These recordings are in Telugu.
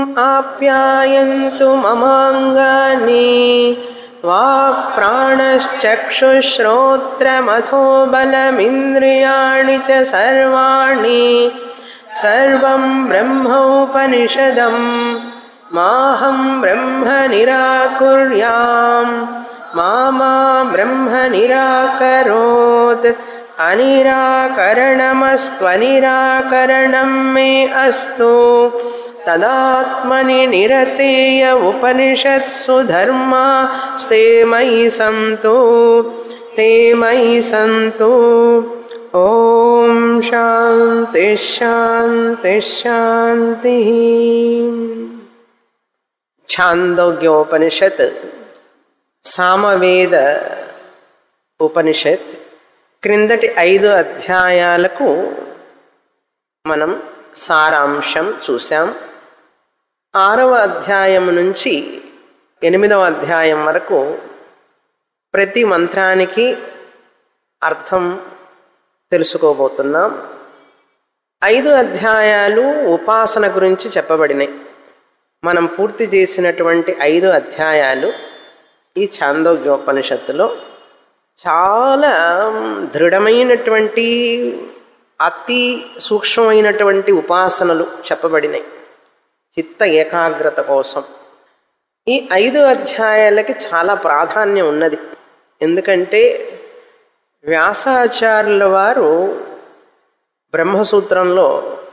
आप्यायन्तु ममाङ्गानि वाक्प्राणश्चक्षुश्रोत्रमथो बलमिन्द्रियाणि च सर्वाणि सर्वं ब्रह्मोपनिषदम् माहं ब्रह्म निराकुर्याम् मा मा ब्रह्म निराकरोत् अनिराकरणमस्त्वनिराकरणं मे अस्तु तदात्मनि निरतेय उपनिषत्सु धर्मा स्ते मयि सन्तु ते मयि सन्तु ॐ शान्तिः शान्तिः शान्तिः ఛాందోగ్యోపనిషత్ సామవేద ఉపనిషత్ క్రిందటి ఐదు అధ్యాయాలకు మనం సారాంశం చూసాం ఆరవ అధ్యాయం నుంచి ఎనిమిదవ అధ్యాయం వరకు ప్రతి మంత్రానికి అర్థం తెలుసుకోబోతున్నాం ఐదు అధ్యాయాలు ఉపాసన గురించి చెప్పబడినాయి మనం పూర్తి చేసినటువంటి ఐదు అధ్యాయాలు ఈ ఛాందోగ్యోపనిషత్తులో చాలా దృఢమైనటువంటి అతి సూక్ష్మమైనటువంటి ఉపాసనలు చెప్పబడినాయి చిత్త ఏకాగ్రత కోసం ఈ ఐదు అధ్యాయాలకి చాలా ప్రాధాన్యం ఉన్నది ఎందుకంటే వ్యాసాచార్యుల వారు బ్రహ్మసూత్రంలో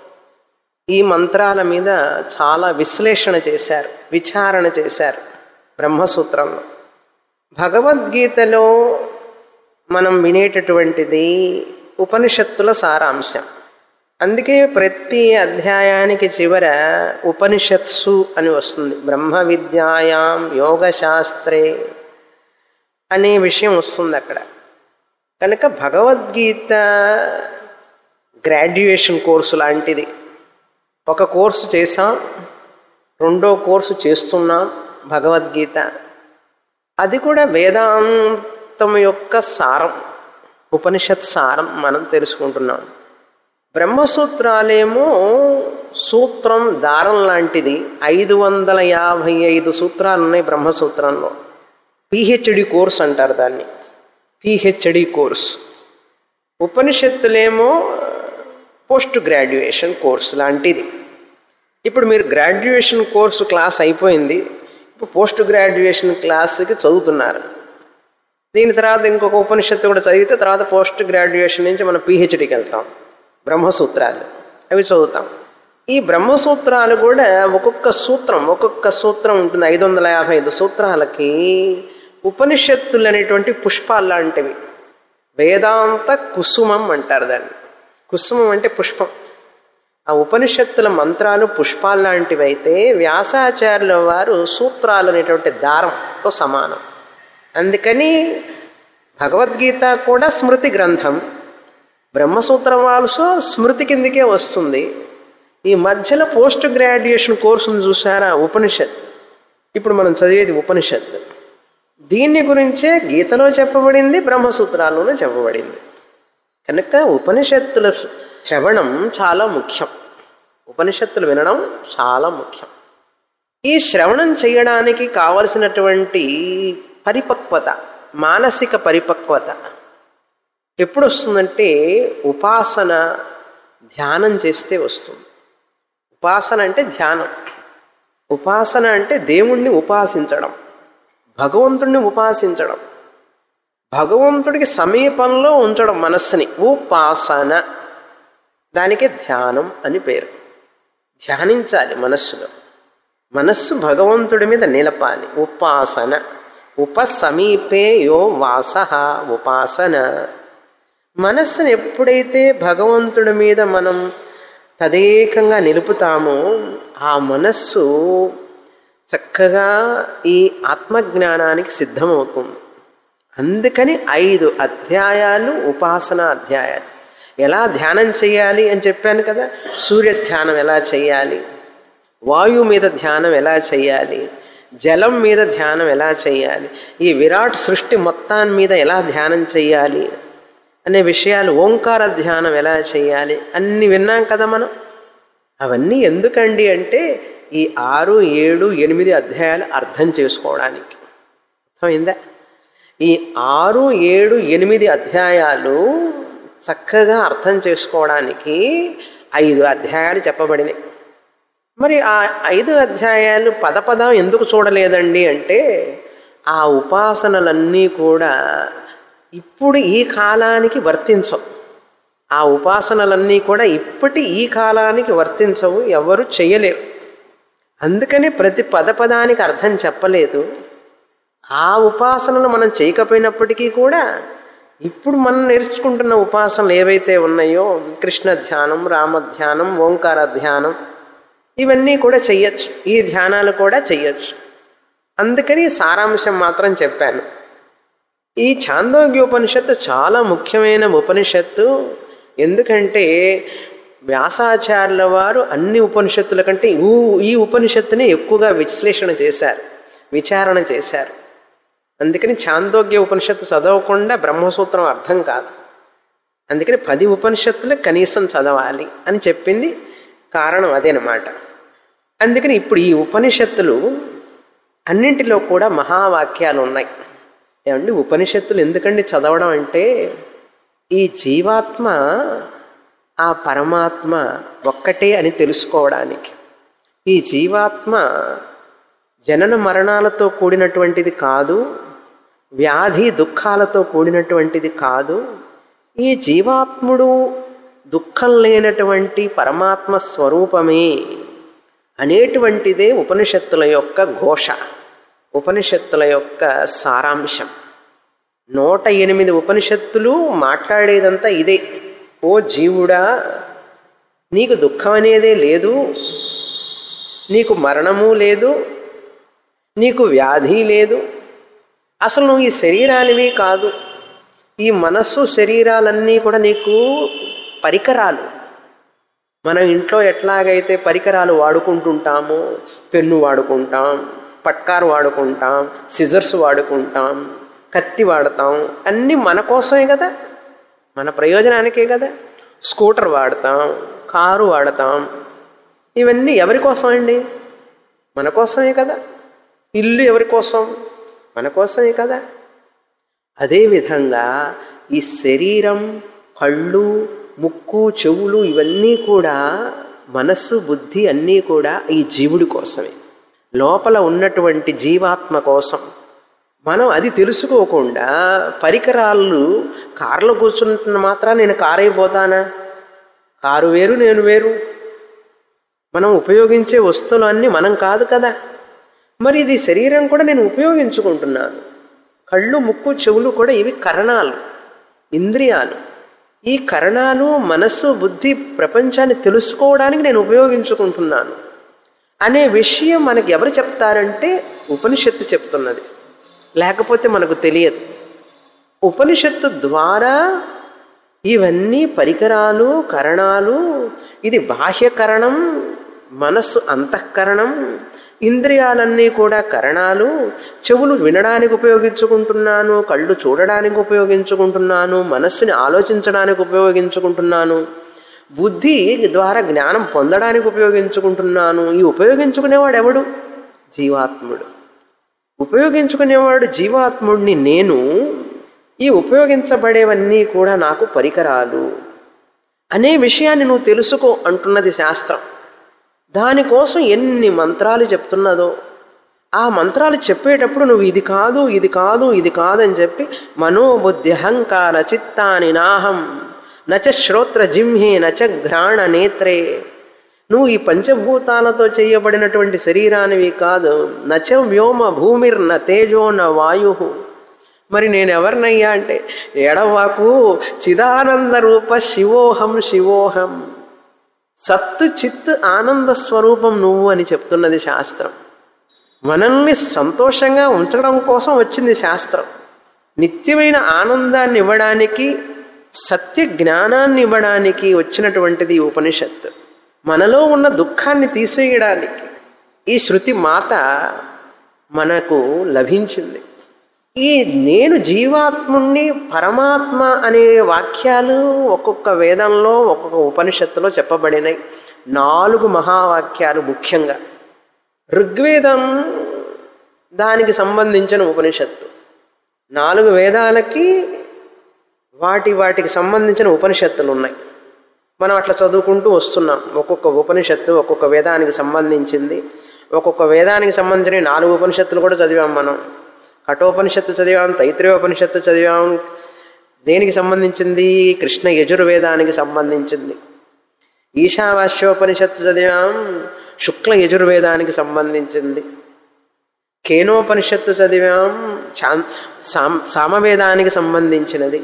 ఈ మంత్రాల మీద చాలా విశ్లేషణ చేశారు విచారణ చేశారు బ్రహ్మసూత్రంలో భగవద్గీతలో మనం వినేటటువంటిది ఉపనిషత్తుల సారాంశం అందుకే ప్రతి అధ్యాయానికి చివర ఉపనిషత్సు అని వస్తుంది బ్రహ్మ విద్యాయాం యోగశాస్త్రే అనే విషయం వస్తుంది అక్కడ కనుక భగవద్గీత గ్రాడ్యుయేషన్ కోర్సు లాంటిది ఒక కోర్సు చేసాం రెండో కోర్సు చేస్తున్నాం భగవద్గీత అది కూడా వేదాంతం యొక్క సారం ఉపనిషత్ సారం మనం తెలుసుకుంటున్నాం బ్రహ్మసూత్రాలేమో సూత్రం దారం లాంటిది ఐదు వందల యాభై ఐదు సూత్రాలు ఉన్నాయి బ్రహ్మసూత్రంలో పిహెచ్డి కోర్స్ అంటారు దాన్ని పిహెచ్డి కోర్స్ ఉపనిషత్తులేమో పోస్ట్ గ్రాడ్యుయేషన్ కోర్స్ లాంటిది ఇప్పుడు మీరు గ్రాడ్యుయేషన్ కోర్సు క్లాస్ అయిపోయింది ఇప్పుడు పోస్ట్ గ్రాడ్యుయేషన్ క్లాస్కి చదువుతున్నారు దీని తర్వాత ఇంకొక ఉపనిషత్తు కూడా చదివితే తర్వాత పోస్ట్ గ్రాడ్యుయేషన్ నుంచి మనం పిహెచ్డికి వెళ్తాం బ్రహ్మసూత్రాలు అవి చదువుతాం ఈ బ్రహ్మసూత్రాలు కూడా ఒక్కొక్క సూత్రం ఒక్కొక్క సూత్రం ఉంటుంది ఐదు వందల యాభై ఐదు సూత్రాలకి ఉపనిషత్తులు అనేటువంటి పుష్పాలు లాంటివి వేదాంత కుసుమం అంటారు దాన్ని కుసుమం అంటే పుష్పం ఆ ఉపనిషత్తుల మంత్రాలు పుష్పాలు లాంటివి అయితే వ్యాసాచార్యుల వారు సూత్రాలు అనేటువంటి దారంతో సమానం అందుకని భగవద్గీత కూడా స్మృతి గ్రంథం బ్రహ్మసూత్రం ఆల్సో స్మృతి కిందకే వస్తుంది ఈ మధ్యలో పోస్ట్ గ్రాడ్యుయేషన్ కోర్సును చూసారా ఉపనిషత్ ఇప్పుడు మనం చదివేది ఉపనిషత్ దీన్ని గురించే గీతలో చెప్పబడింది బ్రహ్మసూత్రాల్లోనూ చెప్పబడింది కనుక ఉపనిషత్తుల శ్రవణం చాలా ముఖ్యం ఉపనిషత్తులు వినడం చాలా ముఖ్యం ఈ శ్రవణం చేయడానికి కావలసినటువంటి పరిపక్వత మానసిక పరిపక్వత ఎప్పుడు వస్తుందంటే ఉపాసన ధ్యానం చేస్తే వస్తుంది ఉపాసన అంటే ధ్యానం ఉపాసన అంటే దేవుణ్ణి ఉపాసించడం భగవంతుణ్ణి ఉపాసించడం భగవంతుడికి సమీపంలో ఉంచడం మనస్సుని ఉపాసన దానికి ధ్యానం అని పేరు ధ్యానించాలి మనస్సులో మనస్సు భగవంతుడి మీద నిలపాలి ఉపాసన ఉపసమీపే యో వాస ఉపాసన మనస్సును ఎప్పుడైతే భగవంతుడి మీద మనం తదేకంగా నిలుపుతామో ఆ మనస్సు చక్కగా ఈ ఆత్మజ్ఞానానికి సిద్ధమవుతుంది అందుకని ఐదు అధ్యాయాలు ఉపాసన అధ్యాయాలు ఎలా ధ్యానం చేయాలి అని చెప్పాను కదా సూర్య ధ్యానం ఎలా చేయాలి వాయువు మీద ధ్యానం ఎలా చేయాలి జలం మీద ధ్యానం ఎలా చేయాలి ఈ విరాట్ సృష్టి మొత్తాన్ని మీద ఎలా ధ్యానం చేయాలి అనే విషయాలు ఓంకార ధ్యానం ఎలా చేయాలి అన్ని విన్నాం కదా మనం అవన్నీ ఎందుకండి అంటే ఈ ఆరు ఏడు ఎనిమిది అధ్యాయాలు అర్థం చేసుకోవడానికి అర్థమైందా ఈ ఆరు ఏడు ఎనిమిది అధ్యాయాలు చక్కగా అర్థం చేసుకోవడానికి ఐదు అధ్యాయాలు చెప్పబడినాయి మరి ఆ ఐదు అధ్యాయాలు పద పదం ఎందుకు చూడలేదండి అంటే ఆ ఉపాసనలన్నీ కూడా ఇప్పుడు ఈ కాలానికి వర్తించవు ఆ ఉపాసనలన్నీ కూడా ఇప్పటి ఈ కాలానికి వర్తించవు ఎవరు చేయలేరు అందుకని ప్రతి పద పదానికి అర్థం చెప్పలేదు ఆ ఉపాసనలు మనం చేయకపోయినప్పటికీ కూడా ఇప్పుడు మనం నేర్చుకుంటున్న ఉపాసనలు ఏవైతే ఉన్నాయో కృష్ణ ధ్యానం రామ ధ్యానం ఓంకార ధ్యానం ఇవన్నీ కూడా చెయ్యొచ్చు ఈ ధ్యానాలు కూడా చెయ్యొచ్చు అందుకని సారాంశం మాత్రం చెప్పాను ఈ ఛాందోగ్యోపనిషత్తు చాలా ముఖ్యమైన ఉపనిషత్తు ఎందుకంటే వ్యాసాచార్యుల వారు అన్ని ఉపనిషత్తుల కంటే ఈ- ఈ ఉపనిషత్తుని ఎక్కువగా విశ్లేషణ చేశారు విచారణ చేశారు అందుకని ఛాందోగ్య ఉపనిషత్తు చదవకుండా బ్రహ్మసూత్రం అర్థం కాదు అందుకని పది ఉపనిషత్తులు కనీసం చదవాలి అని చెప్పింది కారణం అదేనమాట అందుకని ఇప్పుడు ఈ ఉపనిషత్తులు అన్నింటిలో కూడా మహావాక్యాలు ఉన్నాయి ఏమండి ఉపనిషత్తులు ఎందుకండి చదవడం అంటే ఈ జీవాత్మ ఆ పరమాత్మ ఒక్కటే అని తెలుసుకోవడానికి ఈ జీవాత్మ జనన మరణాలతో కూడినటువంటిది కాదు వ్యాధి దుఃఖాలతో కూడినటువంటిది కాదు ఈ జీవాత్ముడు దుఃఖం లేనటువంటి పరమాత్మ స్వరూపమే అనేటువంటిదే ఉపనిషత్తుల యొక్క ఘోష ఉపనిషత్తుల యొక్క సారాంశం నూట ఎనిమిది ఉపనిషత్తులు మాట్లాడేదంతా ఇదే ఓ జీవుడా నీకు దుఃఖం అనేదే లేదు నీకు మరణము లేదు నీకు వ్యాధి లేదు అసలు నువ్వు ఈ శరీరానివి కాదు ఈ మనస్సు శరీరాలన్నీ కూడా నీకు పరికరాలు మనం ఇంట్లో ఎట్లాగైతే పరికరాలు వాడుకుంటుంటామో పెన్ను వాడుకుంటాం పట్కారు వాడుకుంటాం సిజర్స్ వాడుకుంటాం కత్తి వాడతాం అన్నీ మన కోసమే కదా మన ప్రయోజనానికే కదా స్కూటర్ వాడతాం కారు వాడతాం ఇవన్నీ ఎవరి కోసం అండి మన కోసమే కదా ఇల్లు ఎవరి కోసం మన కోసమే కదా అదేవిధంగా ఈ శరీరం కళ్ళు ముక్కు చెవులు ఇవన్నీ కూడా మనస్సు బుద్ధి అన్నీ కూడా ఈ జీవుడి కోసమే లోపల ఉన్నటువంటి జీవాత్మ కోసం మనం అది తెలుసుకోకుండా పరికరాలు కారులో కూర్చుంటున్న మాత్రం నేను కారు అయిపోతానా కారు వేరు నేను వేరు మనం ఉపయోగించే వస్తువులు అన్నీ మనం కాదు కదా మరి ఇది శరీరం కూడా నేను ఉపయోగించుకుంటున్నాను కళ్ళు ముక్కు చెవులు కూడా ఇవి కరణాలు ఇంద్రియాలు ఈ కరణాలు మనస్సు బుద్ధి ప్రపంచాన్ని తెలుసుకోవడానికి నేను ఉపయోగించుకుంటున్నాను అనే విషయం మనకి ఎవరు చెప్తారంటే ఉపనిషత్తు చెప్తున్నది లేకపోతే మనకు తెలియదు ఉపనిషత్తు ద్వారా ఇవన్నీ పరికరాలు కరణాలు ఇది బాహ్యకరణం మనస్సు అంతఃకరణం ఇంద్రియాలన్నీ కూడా కరణాలు చెవులు వినడానికి ఉపయోగించుకుంటున్నాను కళ్ళు చూడడానికి ఉపయోగించుకుంటున్నాను మనస్సుని ఆలోచించడానికి ఉపయోగించుకుంటున్నాను బుద్ధి ద్వారా జ్ఞానం పొందడానికి ఉపయోగించుకుంటున్నాను ఈ ఉపయోగించుకునేవాడు ఎవడు జీవాత్ముడు ఉపయోగించుకునేవాడు జీవాత్ముడిని నేను ఈ ఉపయోగించబడేవన్నీ కూడా నాకు పరికరాలు అనే విషయాన్ని నువ్వు తెలుసుకో అంటున్నది శాస్త్రం దానికోసం ఎన్ని మంత్రాలు చెప్తున్నదో ఆ మంత్రాలు చెప్పేటప్పుడు నువ్వు ఇది కాదు ఇది కాదు ఇది కాదని చెప్పి మనోబుద్ధి అహంకార చిత్తాని నాహం నచ శ్రోత్ర జింహే నచ ఘ్రాణ నేత్రే నువ్వు ఈ పంచభూతాలతో చేయబడినటువంటి శరీరానివి కాదు నచ వ్యోమ భూమిర్న తేజో న వాయు మరి నేను ఎవరినయ్యా అంటే ఎడవాకు చిదానంద రూప శివోహం శివోహం సత్తు చిత్ ఆనంద స్వరూపం నువ్వు అని చెప్తున్నది శాస్త్రం మనల్ని సంతోషంగా ఉంచడం కోసం వచ్చింది శాస్త్రం నిత్యమైన ఆనందాన్ని ఇవ్వడానికి సత్య జ్ఞానాన్ని ఇవ్వడానికి వచ్చినటువంటిది ఈ ఉపనిషత్తు మనలో ఉన్న దుఃఖాన్ని తీసేయడానికి ఈ శృతి మాత మనకు లభించింది ఈ నేను జీవాత్ముణ్ణి పరమాత్మ అనే వాక్యాలు ఒక్కొక్క వేదంలో ఒక్కొక్క ఉపనిషత్తులో చెప్పబడినాయి నాలుగు మహావాక్యాలు ముఖ్యంగా ఋగ్వేదం దానికి సంబంధించిన ఉపనిషత్తు నాలుగు వేదాలకి వాటి వాటికి సంబంధించిన ఉపనిషత్తులు ఉన్నాయి మనం అట్లా చదువుకుంటూ వస్తున్నాం ఒక్కొక్క ఉపనిషత్తు ఒక్కొక్క వేదానికి సంబంధించింది ఒక్కొక్క వేదానికి సంబంధించిన నాలుగు ఉపనిషత్తులు కూడా చదివాం మనం కఠోపనిషత్తు చదివాం తైత్రేయోపనిషత్తు చదివాం దేనికి సంబంధించింది కృష్ణ యజుర్వేదానికి సంబంధించింది ఈశావాస్యోపనిషత్తు చదివాం శుక్ల యజుర్వేదానికి సంబంధించింది కేనోపనిషత్తు చదివాం చాం సామ సామవేదానికి సంబంధించినది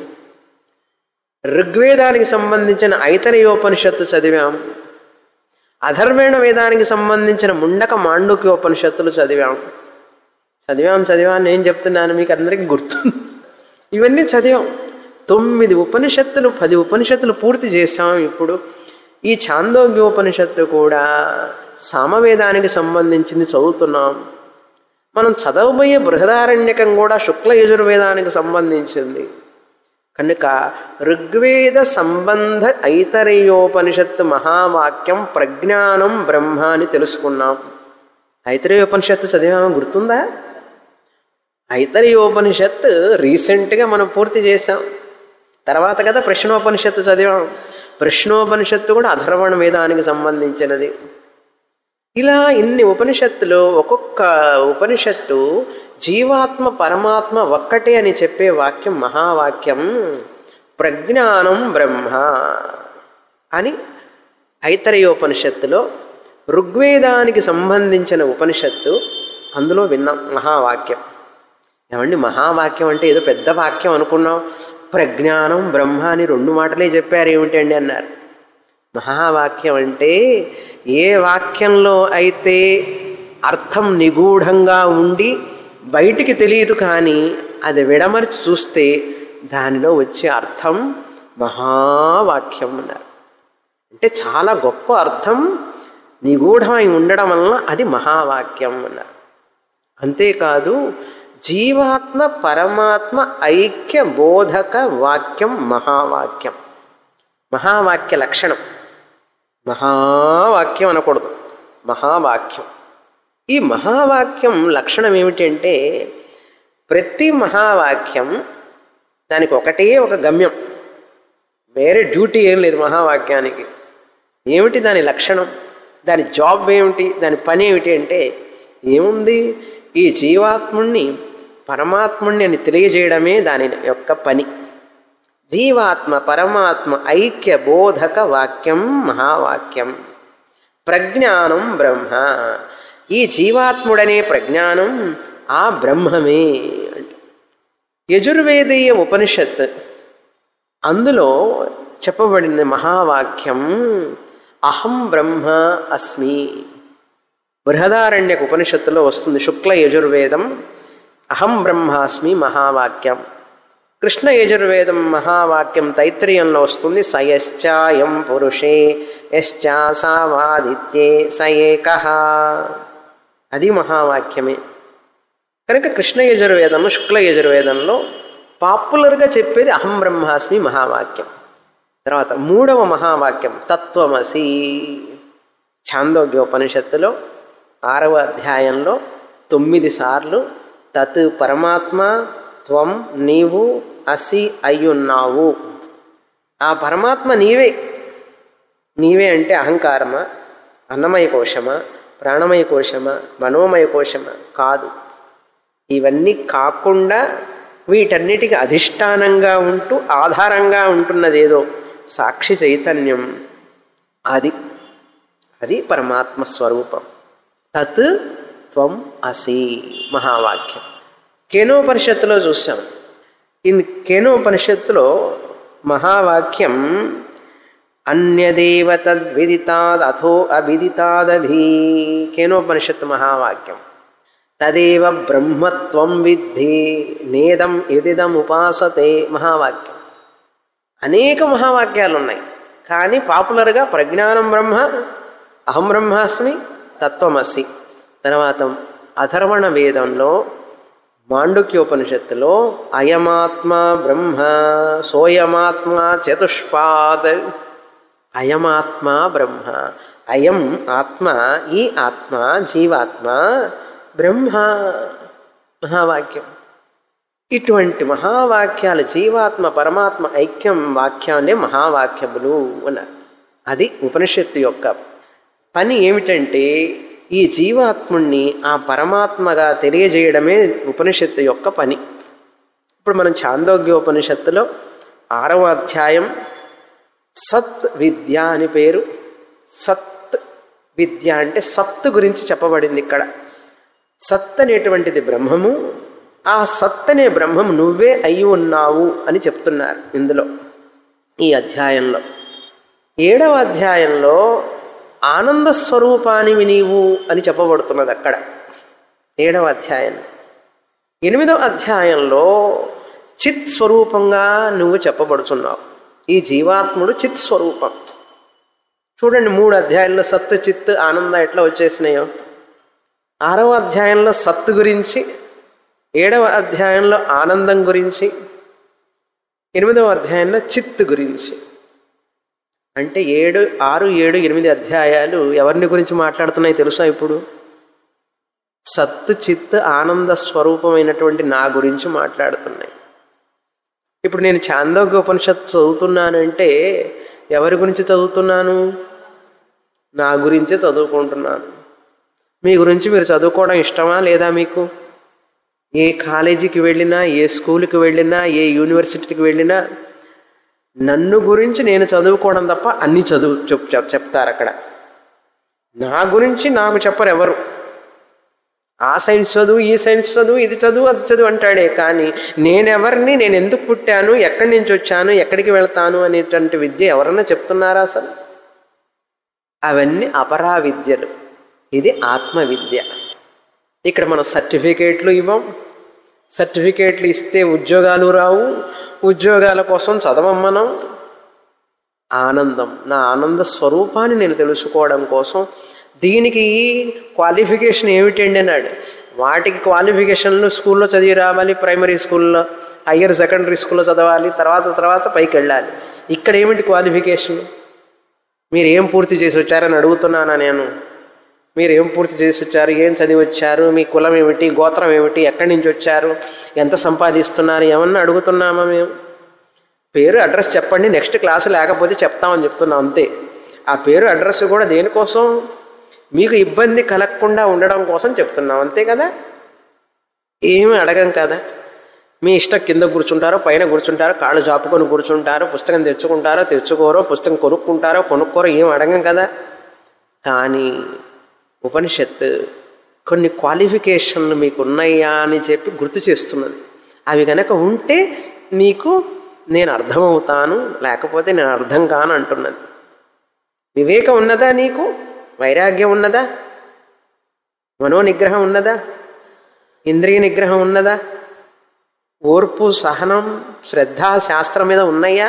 ఋగ్వేదానికి సంబంధించిన ఐతరేయోపనిషత్తు చదివాం అధర్వేణ వేదానికి సంబంధించిన ముండక మాండుక్యోపనిషత్తులు చదివాం చదివాం చదివాం నేను చెప్తున్నాను మీకు అందరికీ గుర్తు ఇవన్నీ చదివాం తొమ్మిది ఉపనిషత్తులు పది ఉపనిషత్తులు పూర్తి చేశాం ఇప్పుడు ఈ ఛాందోగ్యోపనిషత్తు కూడా సామవేదానికి సంబంధించింది చదువుతున్నాం మనం చదవబోయే బృహదారణ్యకం కూడా శుక్ల యజుర్వేదానికి సంబంధించింది కనుక ఋగ్వేద సంబంధ ఐతరేయోపనిషత్తు మహావాక్యం ప్రజ్ఞానం బ్రహ్మ అని తెలుసుకున్నాం ఐతరేయోపనిషత్తు చదివామా గుర్తుందా ఐతరేయోపనిషత్తు రీసెంట్గా మనం పూర్తి చేసాం తర్వాత కదా ప్రశ్నోపనిషత్తు చదివాం ప్రశ్నోపనిషత్తు కూడా అధర్వణ వేదానికి సంబంధించినది ఇలా ఇన్ని ఉపనిషత్తులు ఒక్కొక్క ఉపనిషత్తు జీవాత్మ పరమాత్మ ఒక్కటే అని చెప్పే వాక్యం మహావాక్యం ప్రజ్ఞానం బ్రహ్మ అని ఐతరేయోపనిషత్తులో ఋగ్వేదానికి సంబంధించిన ఉపనిషత్తు అందులో విన్నాం మహావాక్యం ఏమండి మహావాక్యం అంటే ఏదో పెద్ద వాక్యం అనుకున్నాం ప్రజ్ఞానం బ్రహ్మ అని రెండు మాటలే చెప్పారు ఏమిటండి అన్నారు మహావాక్యం అంటే ఏ వాక్యంలో అయితే అర్థం నిగూఢంగా ఉండి బయటికి తెలియదు కానీ అది విడమర్చి చూస్తే దానిలో వచ్చే అర్థం మహావాక్యం అన్నారు అంటే చాలా గొప్ప అర్థం నిగూఢమై ఉండడం వలన అది మహావాక్యం అన్నారు అంతేకాదు జీవాత్మ పరమాత్మ ఐక్య బోధక వాక్యం మహావాక్యం మహావాక్య లక్షణం మహావాక్యం అనకూడదు మహావాక్యం ఈ మహావాక్యం లక్షణం ఏమిటంటే ప్రతి మహావాక్యం దానికి ఒకటే ఒక గమ్యం వేరే డ్యూటీ ఏం లేదు మహావాక్యానికి ఏమిటి దాని లక్షణం దాని జాబ్ ఏమిటి దాని పని ఏమిటి అంటే ఏముంది ఈ జీవాత్ముణ్ణి పరమాత్ముణ్ణి అని తెలియజేయడమే దాని యొక్క పని జీవాత్మ పరమాత్మ ఐక్య బోధక వాక్యం మహావాక్యం ప్రజ్ఞానం బ్రహ్మ ఈ జీవాత్ముడనే ప్రజ్ఞానం ఆ బ్రహ్మమే అంట యజుర్వేదీయ ఉపనిషత్ అందులో చెప్పబడిన మహావాక్యం అహం బ్రహ్మ అస్మి బృహదారణ్యక ఉపనిషత్తులో వస్తుంది శుక్ల యజుర్వేదం అహం బ్రహ్మాస్మి మహావాక్యం కృష్ణ యజుర్వేదం మహావాక్యం తైత్రీయంలో వస్తుంది సయశ్చాయం పురుషే యశ్చాసావాదిత్యే స ఏక అది మహావాక్యమే కనుక కృష్ణ యజుర్వేదము శుక్ల యజుర్వేదంలో పాపులర్గా చెప్పేది అహం బ్రహ్మాస్మి మహావాక్యం తర్వాత మూడవ మహావాక్యం తత్వమసి ఛాందోగ్యోపనిషత్తులో ఆరవ అధ్యాయంలో తొమ్మిది సార్లు తత్ పరమాత్మ త్వం నీవు అసి అయ్యున్నావు ఆ పరమాత్మ నీవే నీవే అంటే అహంకారమా అన్నమయ కోశమా ప్రాణమయ కోశమా మనోమయ కోశమా కాదు ఇవన్నీ కాకుండా వీటన్నిటికి అధిష్టానంగా ఉంటూ ఆధారంగా ఉంటున్నదేదో సాక్షి చైతన్యం అది అది పరమాత్మ స్వరూపం తత్ త్వం అసి మహావాక్యం కేనోపనిషత్తులో చూసాం ఇన్ కేనోపనిషత్తులో మహావాక్యం అన్యదేవ తద్విదితాద్ అథో అవిదితాదధీ కేనోపనిషత్తు మహావాక్యం తదేవ బ్రహ్మత్వం విద్ధి నేదం ఎదిదం ఉపాసతే మహావాక్యం అనేక మహావాక్యాలు ఉన్నాయి కానీ పాపులర్గా ప్రజ్ఞానం బ్రహ్మ అహం బ్రహ్మాస్మి తత్వమసి తర్వాత అధర్వణ వేదంలో మాండుక్యోపనిషత్తులో అయమాత్మ బ్రహ్మ సోయమాత్మ చతుష్పాద్ అయమాత్మ బ్రహ్మ అయం ఆత్మ ఈ ఆత్మ జీవాత్మ బ్రహ్మ మహావాక్యం ఇటువంటి మహావాక్యాలు జీవాత్మ పరమాత్మ ఐక్యం వాక్యాలే మహావాక్యములు అన్నారు అది ఉపనిషత్తు యొక్క పని ఏమిటంటే ఈ జీవాత్ముణ్ణి ఆ పరమాత్మగా తెలియజేయడమే ఉపనిషత్తు యొక్క పని ఇప్పుడు మనం చాందోగ్యోపనిషత్తులో ఆరవ అధ్యాయం సత్ విద్య అని పేరు సత్ విద్య అంటే సత్తు గురించి చెప్పబడింది ఇక్కడ సత్ అనేటువంటిది బ్రహ్మము ఆ సత్ అనే బ్రహ్మం నువ్వే అయి ఉన్నావు అని చెప్తున్నారు ఇందులో ఈ అధ్యాయంలో ఏడవ అధ్యాయంలో ఆనంద స్వరూపానివి నీవు అని చెప్పబడుతున్నది అక్కడ ఏడవ అధ్యాయం ఎనిమిదవ అధ్యాయంలో చిత్ స్వరూపంగా నువ్వు చెప్పబడుచున్నావు ఈ జీవాత్ముడు చిత్ స్వరూపం చూడండి మూడు అధ్యాయంలో సత్తు చిత్ ఆనంద ఎట్లా వచ్చేసినాయో ఆరవ అధ్యాయంలో సత్తు గురించి ఏడవ అధ్యాయంలో ఆనందం గురించి ఎనిమిదవ అధ్యాయంలో చిత్ గురించి అంటే ఏడు ఆరు ఏడు ఎనిమిది అధ్యాయాలు ఎవరిని గురించి మాట్లాడుతున్నాయి తెలుసా ఇప్పుడు సత్తు చిత్ ఆనంద స్వరూపమైనటువంటి నా గురించి మాట్లాడుతున్నాయి ఇప్పుడు నేను చాందోగ్య ఉపనిషత్తు చదువుతున్నానంటే ఎవరి గురించి చదువుతున్నాను నా గురించే చదువుకుంటున్నాను మీ గురించి మీరు చదువుకోవడం ఇష్టమా లేదా మీకు ఏ కాలేజీకి వెళ్ళినా ఏ స్కూల్కి వెళ్ళినా ఏ యూనివర్సిటీకి వెళ్ళినా నన్ను గురించి నేను చదువుకోవడం తప్ప అన్ని చదువు చెప్ చెప్- చెప్తారు అక్కడ నా గురించి నాకు చెప్పరు ఎవరు ఆ సైన్స్ చదువు ఈ సైన్స్ చదువు ఇది చదువు అది చదువు అంటాడే కానీ నేనెవరిని నేను ఎందుకు పుట్టాను ఎక్కడి నుంచి వచ్చాను ఎక్కడికి వెళ్తాను అనేటువంటి విద్య ఎవరన్నా చెప్తున్నారా అసలు అవన్నీ అపరా విద్యలు ఇది ఆత్మ విద్య ఇక్కడ మనం సర్టిఫికేట్లు ఇవ్వం సర్టిఫికేట్లు ఇస్తే ఉద్యోగాలు రావు ఉద్యోగాల కోసం చదవం మనం ఆనందం నా ఆనంద స్వరూపాన్ని నేను తెలుసుకోవడం కోసం దీనికి క్వాలిఫికేషన్ ఏమిటండి అన్నాడు వాటికి క్వాలిఫికేషన్లు స్కూల్లో చదివి రావాలి ప్రైమరీ స్కూల్లో హయ్యర్ సెకండరీ స్కూల్లో చదవాలి తర్వాత తర్వాత పైకి వెళ్ళాలి ఇక్కడ ఏమిటి క్వాలిఫికేషన్ మీరు ఏం పూర్తి చేసి వచ్చారని అడుగుతున్నానా నేను మీరు ఏం పూర్తి చేసి వచ్చారు ఏం చదివి వచ్చారు మీ కులం ఏమిటి గోత్రం ఏమిటి ఎక్కడి నుంచి వచ్చారు ఎంత సంపాదిస్తున్నారు ఏమన్నా అడుగుతున్నామా మేము పేరు అడ్రస్ చెప్పండి నెక్స్ట్ క్లాసు లేకపోతే చెప్తామని చెప్తున్నాం అంతే ఆ పేరు అడ్రస్ కూడా దేనికోసం మీకు ఇబ్బంది కలగకుండా ఉండడం కోసం చెప్తున్నాం అంతే కదా ఏమి అడగం కదా మీ ఇష్టం కింద కూర్చుంటారో పైన కూర్చుంటారో కాళ్ళు చాపుకొని కూర్చుంటారో పుస్తకం తెచ్చుకుంటారో తెచ్చుకోరో పుస్తకం కొనుక్కుంటారో కొనుక్కోరో ఏం అడగం కదా కానీ ఉపనిషత్తు కొన్ని క్వాలిఫికేషన్లు మీకు ఉన్నాయా అని చెప్పి గుర్తు చేస్తున్నది అవి కనుక ఉంటే మీకు నేను అర్థమవుతాను లేకపోతే నేను అర్థం కాను అంటున్నది వివేకం ఉన్నదా నీకు వైరాగ్యం ఉన్నదా మనో నిగ్రహం ఉన్నదా ఇంద్రియ నిగ్రహం ఉన్నదా ఓర్పు సహనం శ్రద్ధ శాస్త్రం మీద ఉన్నాయా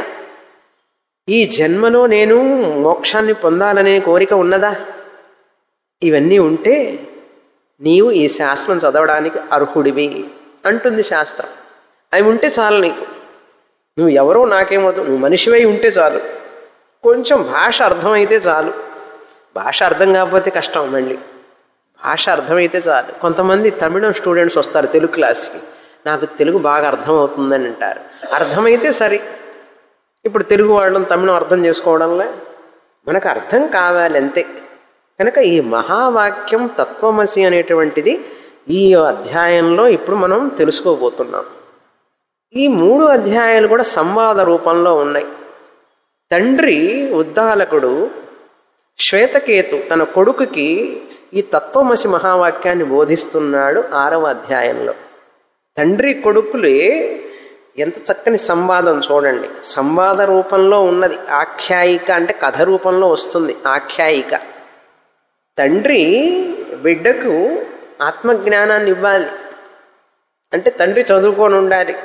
ఈ జన్మలో నేను మోక్షాన్ని పొందాలనే కోరిక ఉన్నదా ఇవన్నీ ఉంటే నీవు ఈ శాస్త్రం చదవడానికి అర్హుడివి అంటుంది శాస్త్రం అవి ఉంటే చాలు నీకు నువ్వు ఎవరో నాకేమవుతు నువ్వు మనిషివై ఉంటే చాలు కొంచెం భాష అర్థమైతే చాలు భాష అర్థం కాకపోతే కష్టం మళ్ళీ భాష అర్థమైతే చాలు కొంతమంది తమిళం స్టూడెంట్స్ వస్తారు తెలుగు క్లాస్కి నాకు తెలుగు బాగా అర్థమవుతుందని అంటారు అర్థమైతే సరే ఇప్పుడు తెలుగు వాళ్ళని తమిళం అర్థం చేసుకోవడంలో మనకు అర్థం కావాలి అంతే కనుక ఈ మహావాక్యం తత్వమసి అనేటువంటిది ఈ అధ్యాయంలో ఇప్పుడు మనం తెలుసుకోబోతున్నాం ఈ మూడు అధ్యాయాలు కూడా సంవాద రూపంలో ఉన్నాయి తండ్రి ఉద్దాలకుడు శ్వేతకేతు తన కొడుకుకి ఈ తత్వమసి మహావాక్యాన్ని బోధిస్తున్నాడు ఆరవ అధ్యాయంలో తండ్రి కొడుకులే ఎంత చక్కని సంవాదం చూడండి సంవాద రూపంలో ఉన్నది ఆఖ్యాయిక అంటే కథ రూపంలో వస్తుంది ఆఖ్యాయిక తండ్రి బిడ్డకు ఆత్మజ్ఞానాన్ని ఇవ్వాలి అంటే తండ్రి చదువుకొని ఉండాలి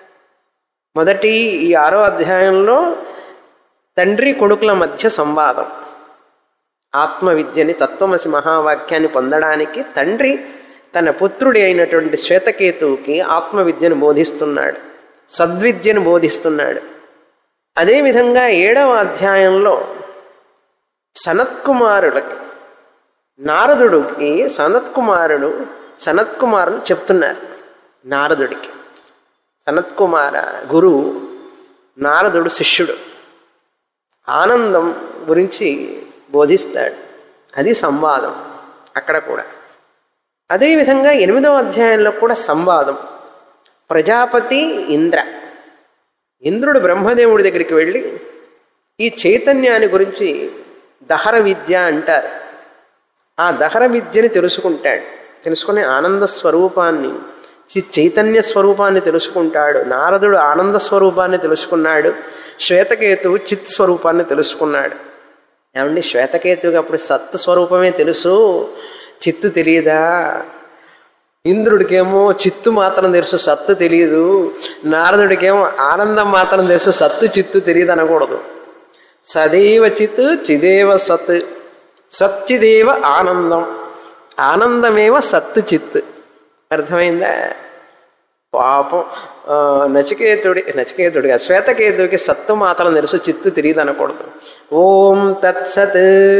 మొదటి ఈ ఆరో అధ్యాయంలో తండ్రి కొడుకుల మధ్య సంవాదం ఆత్మ విద్యని తత్వమసి మహావాక్యాన్ని పొందడానికి తండ్రి తన పుత్రుడి అయినటువంటి శ్వేతకేతువుకి ఆత్మ విద్యను బోధిస్తున్నాడు సద్విద్యను బోధిస్తున్నాడు అదేవిధంగా ఏడవ అధ్యాయంలో సనత్కుమారులకి నారదుడికి సనత్కుమారుడు సనత్కుమారులు చెప్తున్నారు నారదుడికి సనత్కుమార గురువు నారదుడు శిష్యుడు ఆనందం గురించి బోధిస్తాడు అది సంవాదం అక్కడ కూడా అదేవిధంగా ఎనిమిదవ అధ్యాయంలో కూడా సంవాదం ప్రజాపతి ఇంద్ర ఇంద్రుడు బ్రహ్మదేవుడి దగ్గరికి వెళ్ళి ఈ చైతన్యాన్ని గురించి దహర విద్య అంటారు ఆ దహర విద్యని తెలుసుకుంటాడు తెలుసుకునే ఆనంద స్వరూపాన్ని చి- చైతన్య స్వరూపాన్ని తెలుసుకుంటాడు నారదుడు ఆనంద స్వరూపాన్ని తెలుసుకున్నాడు శ్వేతకేతువు చిత్ స్వరూపాన్ని తెలుసుకున్నాడు ఏమండి శ్వేతకేతువుకి అప్పుడు సత్ స్వరూపమే తెలుసు చిత్తు తెలియదా ఇంద్రుడికేమో చిత్తు మాత్రం తెలుసు సత్తు తెలియదు నారదుడికేమో ఆనందం మాత్రం తెలుసు సత్తు చిత్తు తెలియదు అనకూడదు సదైవ చిత్ చిదేవ సత్ సచ్చిదేవ ఆనందం ఆనందమేవ సత్తు చిత్ అర్థమైందా పాపం ఆ, నచికేతుడి నచికేతుడిగా శ్వేతకేతుడికి సత్తు మాత్రం తెలుసు చిత్తు తెలియదు అనకూడదు ఓం తత్సత్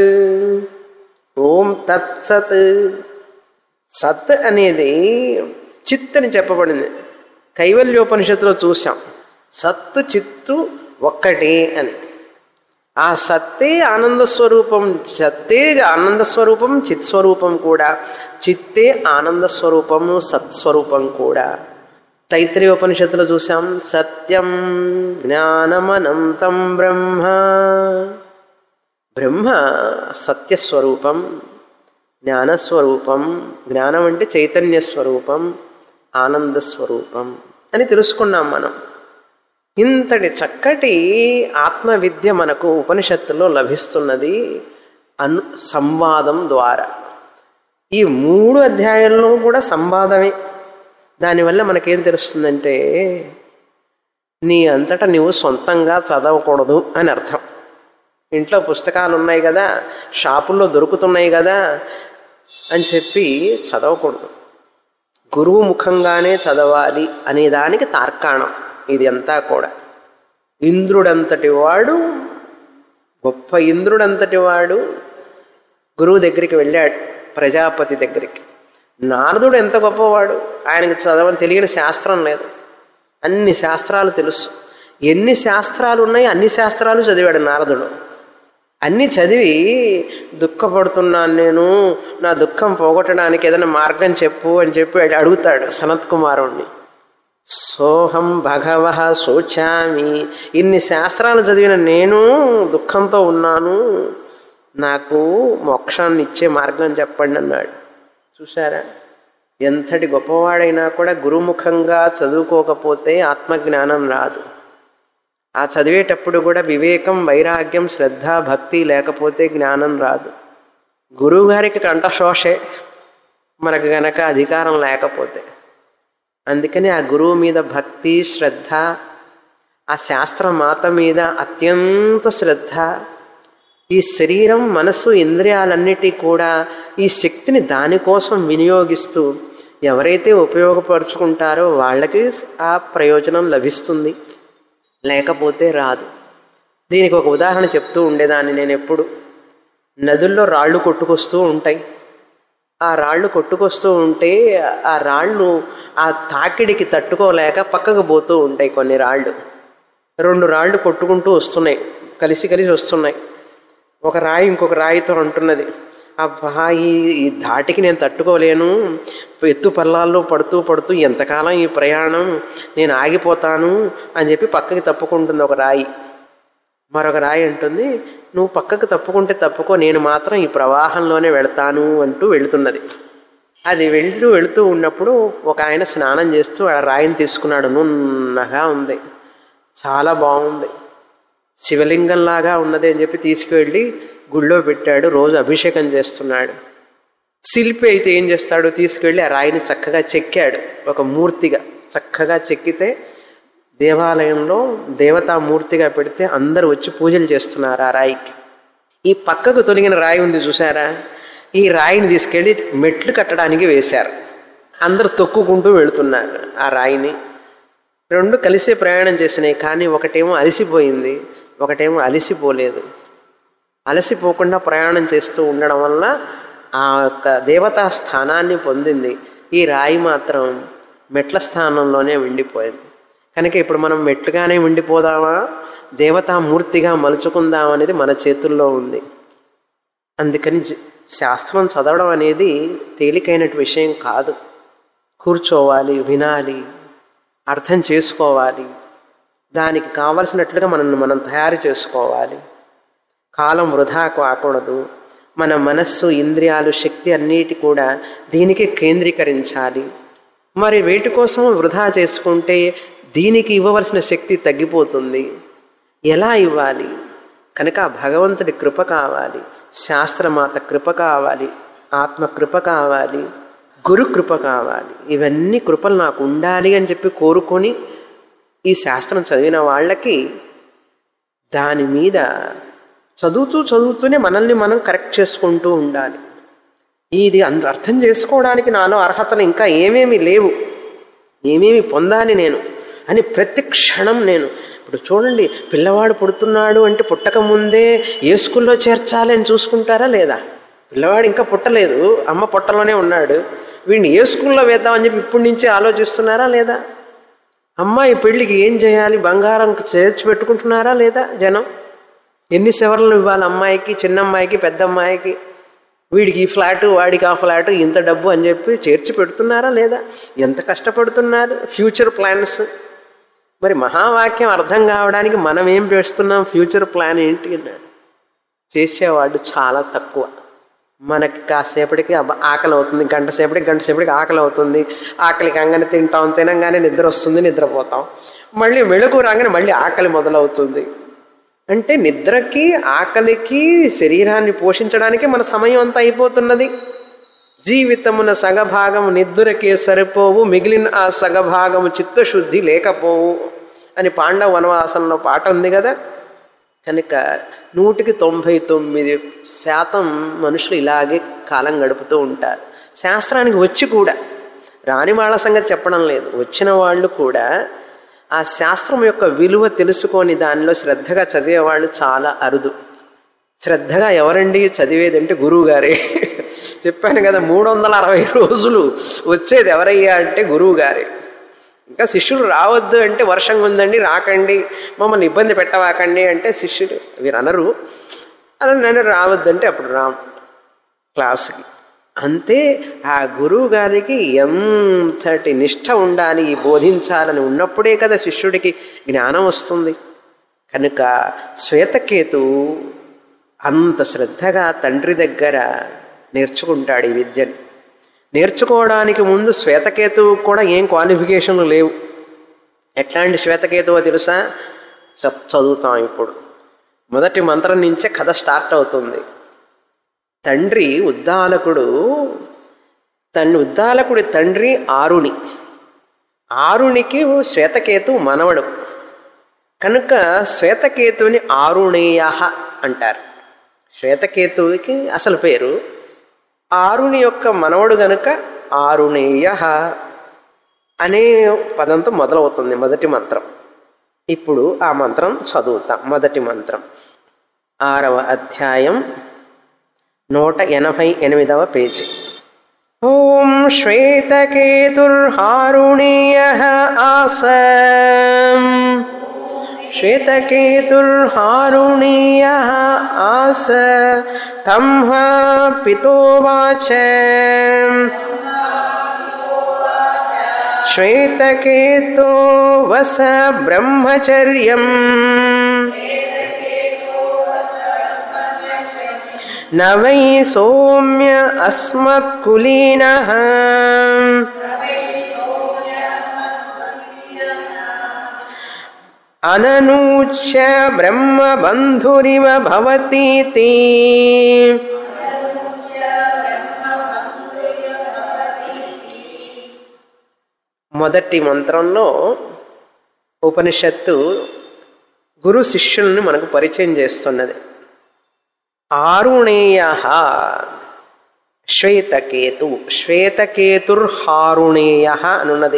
ఓం తత్సత్ సత్ అనేది చిత్ అని చెప్పబడింది కైవల్యోపనిషత్తులో చూసాం సత్తు చిత్తు ఒక్కటే అని ఆ సత్తే ఆనంద స్వరూపం సత్తే ఆనంద స్వరూపం చిత్ స్వరూపం కూడా చిత్తే ఆనంద స్వరూపము సత్స్వరూపం కూడా తైత్రీయ ఉపనిషత్తులో చూసాం సత్యం జ్ఞానమనంతం బ్రహ్మ బ్రహ్మ సత్యస్వరూపం జ్ఞానస్వరూపం జ్ఞానం అంటే చైతన్య స్వరూపం ఆనంద స్వరూపం అని తెలుసుకున్నాం మనం ఇంతటి చక్కటి ఆత్మ విద్య మనకు ఉపనిషత్తులో లభిస్తున్నది అను సంవాదం ద్వారా ఈ మూడు అధ్యాయాల్లో కూడా సంవాదమే దానివల్ల మనకేం తెలుస్తుందంటే నీ అంతటా నువ్వు సొంతంగా చదవకూడదు అని అర్థం ఇంట్లో పుస్తకాలు ఉన్నాయి కదా షాపుల్లో దొరుకుతున్నాయి కదా అని చెప్పి చదవకూడదు గురువు ముఖంగానే చదవాలి అనే దానికి తార్కాణం ఇది అంతా కూడా ఇంద్రుడంతటి వాడు గొప్ప ఇంద్రుడంతటి వాడు గురువు దగ్గరికి వెళ్ళాడు ప్రజాపతి దగ్గరికి నారదుడు ఎంత గొప్పవాడు ఆయనకు చదవని తెలియని శాస్త్రం లేదు అన్ని శాస్త్రాలు తెలుసు ఎన్ని శాస్త్రాలు ఉన్నాయి అన్ని శాస్త్రాలు చదివాడు నారదుడు అన్ని చదివి దుఃఖపడుతున్నాను నేను నా దుఃఖం పోగొట్టడానికి ఏదైనా మార్గం చెప్పు అని చెప్పి వాడు అడుగుతాడు సనత్ కుమారుణ్ణి సోహం భగవ శోచామి ఇన్ని శాస్త్రాలు చదివిన నేను దుఃఖంతో ఉన్నాను నాకు మోక్షాన్ని ఇచ్చే మార్గం చెప్పండి అన్నాడు చూసారా ఎంతటి గొప్పవాడైనా కూడా గురుముఖంగా చదువుకోకపోతే ఆత్మజ్ఞానం రాదు ఆ చదివేటప్పుడు కూడా వివేకం వైరాగ్యం శ్రద్ధ భక్తి లేకపోతే జ్ఞానం రాదు గురువు గారికి కంఠశోషే మనకు గనక అధికారం లేకపోతే అందుకని ఆ గురువు మీద భక్తి శ్రద్ధ ఆ శాస్త్ర మాత మీద అత్యంత శ్రద్ధ ఈ శరీరం మనసు ఇంద్రియాలన్నిటి కూడా ఈ శక్తిని దానికోసం వినియోగిస్తూ ఎవరైతే ఉపయోగపరుచుకుంటారో వాళ్ళకి ఆ ప్రయోజనం లభిస్తుంది లేకపోతే రాదు దీనికి ఒక ఉదాహరణ చెప్తూ ఉండేదాన్ని నేను ఎప్పుడు నదుల్లో రాళ్ళు కొట్టుకొస్తూ ఉంటాయి ఆ రాళ్ళు కొట్టుకొస్తూ ఉంటే ఆ రాళ్ళు ఆ తాకిడికి తట్టుకోలేక పక్కకు పోతూ ఉంటాయి కొన్ని రాళ్ళు రెండు రాళ్ళు కొట్టుకుంటూ వస్తున్నాయి కలిసి కలిసి వస్తున్నాయి ఒక రాయి ఇంకొక రాయితో అంటున్నది అబ్బా ఈ ఈ ధాటికి నేను తట్టుకోలేను ఎత్తు పల్లాల్లో పడుతూ పడుతూ ఎంతకాలం ఈ ప్రయాణం నేను ఆగిపోతాను అని చెప్పి పక్కకి తప్పుకుంటుంది ఒక రాయి మరొక రాయి అంటుంది నువ్వు పక్కకు తప్పుకుంటే తప్పుకో నేను మాత్రం ఈ ప్రవాహంలోనే వెళతాను అంటూ వెళుతున్నది అది వెళ్తూ వెళుతూ ఉన్నప్పుడు ఒక ఆయన స్నానం చేస్తూ ఆ రాయిని తీసుకున్నాడు నున్నగా ఉంది చాలా బాగుంది శివలింగంలాగా ఉన్నది అని చెప్పి తీసుకువెళ్ళి గుళ్ళో పెట్టాడు రోజు అభిషేకం చేస్తున్నాడు శిల్పి అయితే ఏం చేస్తాడు తీసుకెళ్ళి ఆ రాయిని చక్కగా చెక్కాడు ఒక మూర్తిగా చక్కగా చెక్కితే దేవాలయంలో దేవతామూర్తిగా పెడితే అందరూ వచ్చి పూజలు చేస్తున్నారు ఆ రాయికి ఈ పక్కకు తొలగిన రాయి ఉంది చూసారా ఈ రాయిని తీసుకెళ్ళి మెట్లు కట్టడానికి వేశారు అందరు తొక్కుకుంటూ వెళుతున్నారు ఆ రాయిని రెండు కలిసే ప్రయాణం చేసినాయి కానీ ఒకటేమో అలసిపోయింది ఒకటేమో అలసిపోలేదు అలసిపోకుండా ప్రయాణం చేస్తూ ఉండడం వల్ల ఆ యొక్క దేవతా స్థానాన్ని పొందింది ఈ రాయి మాత్రం మెట్ల స్థానంలోనే ఉండిపోయింది కనుక ఇప్పుడు మనం మెట్లుగానే ఉండిపోదామా దేవతామూర్తిగా మలుచుకుందాం అనేది మన చేతుల్లో ఉంది అందుకని జ- శాస్త్రం చదవడం అనేది తేలికైన విషయం కాదు కూర్చోవాలి వినాలి అర్థం చేసుకోవాలి దానికి కావలసినట్లుగా మనం మనం తయారు చేసుకోవాలి కాలం వృధా కాకూడదు మన మనస్సు ఇంద్రియాలు శక్తి అన్నిటి కూడా దీనికి కేంద్రీకరించాలి మరి వేటి కోసం వృధా చేసుకుంటే దీనికి ఇవ్వవలసిన శక్తి తగ్గిపోతుంది ఎలా ఇవ్వాలి కనుక ఆ భగవంతుడి కృప కావాలి శాస్త్రమాత కృప కావాలి ఆత్మ కృప కావాలి గురు కృప కావాలి ఇవన్నీ కృపలు నాకు ఉండాలి అని చెప్పి కోరుకొని ఈ శాస్త్రం చదివిన వాళ్ళకి దాని మీద చదువుతూ చదువుతూనే మనల్ని మనం కరెక్ట్ చేసుకుంటూ ఉండాలి ఇది అంద అర్థం చేసుకోవడానికి నాలో అర్హతలు ఇంకా ఏమేమి లేవు ఏమేమి పొందాలి నేను అని ప్రతి క్షణం నేను ఇప్పుడు చూడండి పిల్లవాడు పుడుతున్నాడు అంటే పుట్టక ముందే ఏ స్కూల్లో చేర్చాలి అని చూసుకుంటారా లేదా పిల్లవాడు ఇంకా పుట్టలేదు అమ్మ పుట్టలోనే ఉన్నాడు వీడిని ఏ స్కూల్లో వేద్దామని చెప్పి ఇప్పటి నుంచే ఆలోచిస్తున్నారా లేదా అమ్మాయి పెళ్లికి ఏం చేయాలి బంగారం చేర్చి పెట్టుకుంటున్నారా లేదా జనం ఎన్ని సెవర్లు ఇవ్వాలి అమ్మాయికి చిన్న అమ్మాయికి పెద్ద అమ్మాయికి వీడికి ఈ ఫ్లాటు వాడికి ఆ ఫ్లాటు ఇంత డబ్బు అని చెప్పి చేర్చి పెడుతున్నారా లేదా ఎంత కష్టపడుతున్నారు ఫ్యూచర్ ప్లాన్స్ మరి మహావాక్యం అర్థం కావడానికి మనం ఏం చేస్తున్నాం ఫ్యూచర్ ప్లాన్ ఏంటి అన్నాడు చేసేవాళ్ళు చాలా తక్కువ మనకి కాసేపటికి అబ్బ- ఆకలి అవుతుంది గంట సేపటికి గంట సేపటికి ఆకలి అవుతుంది ఆకలికి అంగనే తింటాం తినంగానే నిద్ర వస్తుంది నిద్రపోతాం మళ్ళీ మెళుకు రాగానే మళ్ళీ ఆకలి మొదలవుతుంది అంటే నిద్రకి ఆకలికి శరీరాన్ని పోషించడానికి మన సమయం అంతా అయిపోతున్నది జీవితమున సగభాగము నిద్రకే సరిపోవు మిగిలిన ఆ సగభాగము చిత్తశుద్ధి లేకపోవు అని పాండవ వనవాసంలో పాట ఉంది కదా కనుక నూటికి తొంభై తొమ్మిది శాతం మనుషులు ఇలాగే కాలం గడుపుతూ ఉంటారు శాస్త్రానికి వచ్చి కూడా రాని వాళ్ళ సంగతి చెప్పడం లేదు వచ్చిన వాళ్ళు కూడా ఆ శాస్త్రం యొక్క విలువ తెలుసుకొని దానిలో శ్రద్ధగా చదివే వాళ్ళు చాలా అరుదు శ్రద్ధగా ఎవరండి చదివేది అంటే గురువు గారే చెప్పాను కదా మూడు వందల అరవై రోజులు వచ్చేది ఎవరయ్యా అంటే గురువు గారే ఇంకా శిష్యులు రావద్దు అంటే వర్షంగా ఉందండి రాకండి మమ్మల్ని ఇబ్బంది పెట్టవాకండి అంటే శిష్యులు వీరు అనరు అలా నన్ను రావద్దు అంటే అప్పుడు రామ్ క్లాస్కి అంతే ఆ గురువు గారికి ఎంతటి నిష్ఠ ఉండాలి బోధించాలని ఉన్నప్పుడే కదా శిష్యుడికి జ్ఞానం వస్తుంది కనుక శ్వేతకేతు అంత శ్రద్ధగా తండ్రి దగ్గర నేర్చుకుంటాడు ఈ విద్యని నేర్చుకోవడానికి ముందు శ్వేతకేతువు కూడా ఏం క్వాలిఫికేషన్లు లేవు ఎట్లాంటి శ్వేతకేతువో తెలుసా చెప్ చదువుతాం ఇప్పుడు మొదటి మంత్రం నుంచే కథ స్టార్ట్ అవుతుంది తండ్రి ఉద్దాలకుడు తన ఉద్దాలకుడి తండ్రి ఆరుణి ఆరునికి శ్వేతకేతు మనవడు కనుక శ్వేతకేతుని ఆరుణేయ అంటారు శ్వేతకేతువుకి అసలు పేరు ఆరుని యొక్క మనవడు గనుక ఆరుణేయ అనే పదంతో మొదలవుతుంది మొదటి మంత్రం ఇప్పుడు ఆ మంత్రం చదువుతాం మొదటి మంత్రం ఆరవ అధ్యాయం నూట ఎనభై ఎనిమిదవ పేజీ ఓం శ్వేతకేతుర్హారుణీయ ఆస శ్వేతకేతుర్హారుణీయ ఆస తం పితోవాచ శ్వేతకేతో వస బ్రహ్మచర్యం न वै सौम्य अस्मत्कुलीनः अननूच्य ब्रह्मबन्धुरिव भवतीति మొదటి మంత్రంలో ఉపనిషత్తు గురు శిష్యుల్ని మనకు పరిచయం చేస్తున్నది ఆరుణేయ శ్వేతకేతు శ్వేతకేతుర్హారుణేయ అనున్నది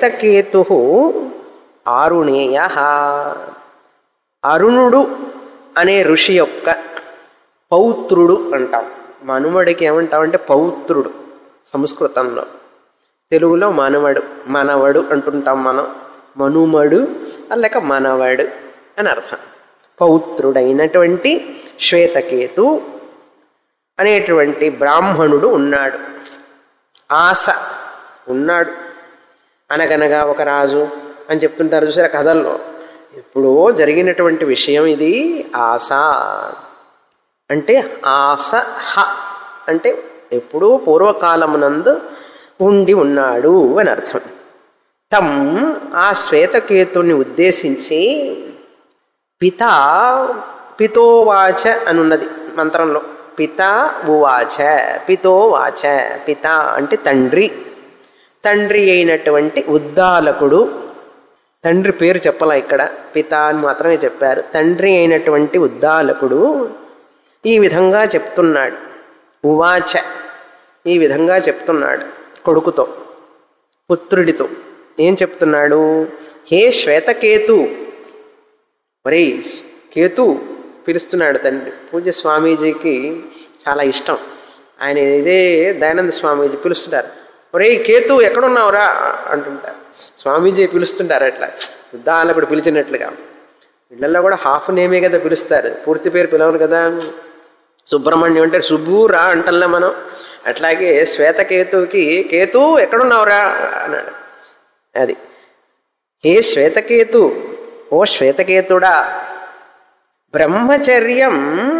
శ్వేతకేతు ఆరుణేయ అరుణుడు అనే ఋషి యొక్క పౌత్రుడు అంటాం మనుమడికి ఏమంటామంటే పౌత్రుడు సంస్కృతంలో తెలుగులో మనవడు మనవడు అంటుంటాం మనం మనుమడు లేక మనవడు అని అర్థం పౌత్రుడైనటువంటి శ్వేతకేతు అనేటువంటి బ్రాహ్మణుడు ఉన్నాడు ఆశ ఉన్నాడు అనగనగా ఒక రాజు అని చెప్తుంటారు చూసారా కథల్లో ఎప్పుడో జరిగినటువంటి విషయం ఇది ఆశ అంటే ఆశ హ అంటే ఎప్పుడూ పూర్వకాలమునందు ఉండి ఉన్నాడు అని అర్థం తం ఆ శ్వేతకేతుని ఉద్దేశించి పిత పితోవాచ అనున్నది మంత్రంలో పిత ఉవాచ పితోవాచ పిత అంటే తండ్రి తండ్రి అయినటువంటి ఉద్దాలకుడు తండ్రి పేరు చెప్పాల ఇక్కడ పిత అని మాత్రమే చెప్పారు తండ్రి అయినటువంటి ఉద్దాలకుడు ఈ విధంగా చెప్తున్నాడు ఉవాచ ఈ విధంగా చెప్తున్నాడు కొడుకుతో పుత్రుడితో ఏం చెప్తున్నాడు హే శ్వేతకేతు మరీ కేతు పిలుస్తున్నాడు తండ్రి పూజ్య స్వామీజీకి చాలా ఇష్టం ఆయన ఇదే దయానంద స్వామీజీ పిలుస్తుంటారు ఒరే కేతు ఎక్కడున్నావురా అంటుంటారు స్వామీజీ పిలుస్తుంటారు అట్లా ఉద్దాలకుడు పిలిచినట్లుగా ఇళ్లలో కూడా హాఫ్ నేమే కదా పిలుస్తారు పూర్తి పేరు పిలవరు కదా సుబ్రహ్మణ్యం అంటే సుబ్బు రా అంటల్లా మనం అట్లాగే శ్వేతకేతుకి కేతు ఎక్కడున్నావురా అన్నాడు అది ఏ శ్వేతకేతు ఓ శ్వేతకేతుడా బ్రహ్మచర్యం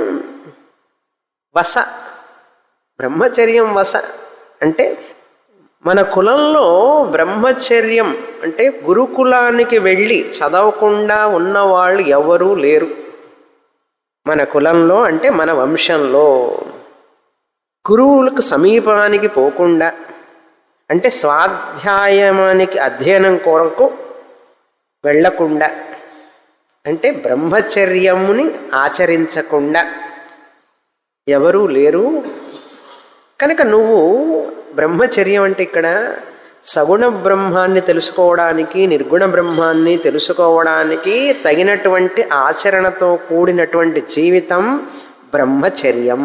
వస బ్రహ్మచర్యం వస అంటే మన కులంలో బ్రహ్మచర్యం అంటే గురుకులానికి వెళ్ళి చదవకుండా ఉన్నవాళ్ళు ఎవరూ లేరు మన కులంలో అంటే మన వంశంలో గురువులకు సమీపానికి పోకుండా అంటే స్వాధ్యాయమానికి అధ్యయనం కొరకు వెళ్లకుండా అంటే బ్రహ్మచర్యముని ఆచరించకుండా ఎవరూ లేరు కనుక నువ్వు బ్రహ్మచర్యం అంటే ఇక్కడ సగుణ బ్రహ్మాన్ని తెలుసుకోవడానికి నిర్గుణ బ్రహ్మాన్ని తెలుసుకోవడానికి తగినటువంటి ఆచరణతో కూడినటువంటి జీవితం బ్రహ్మచర్యం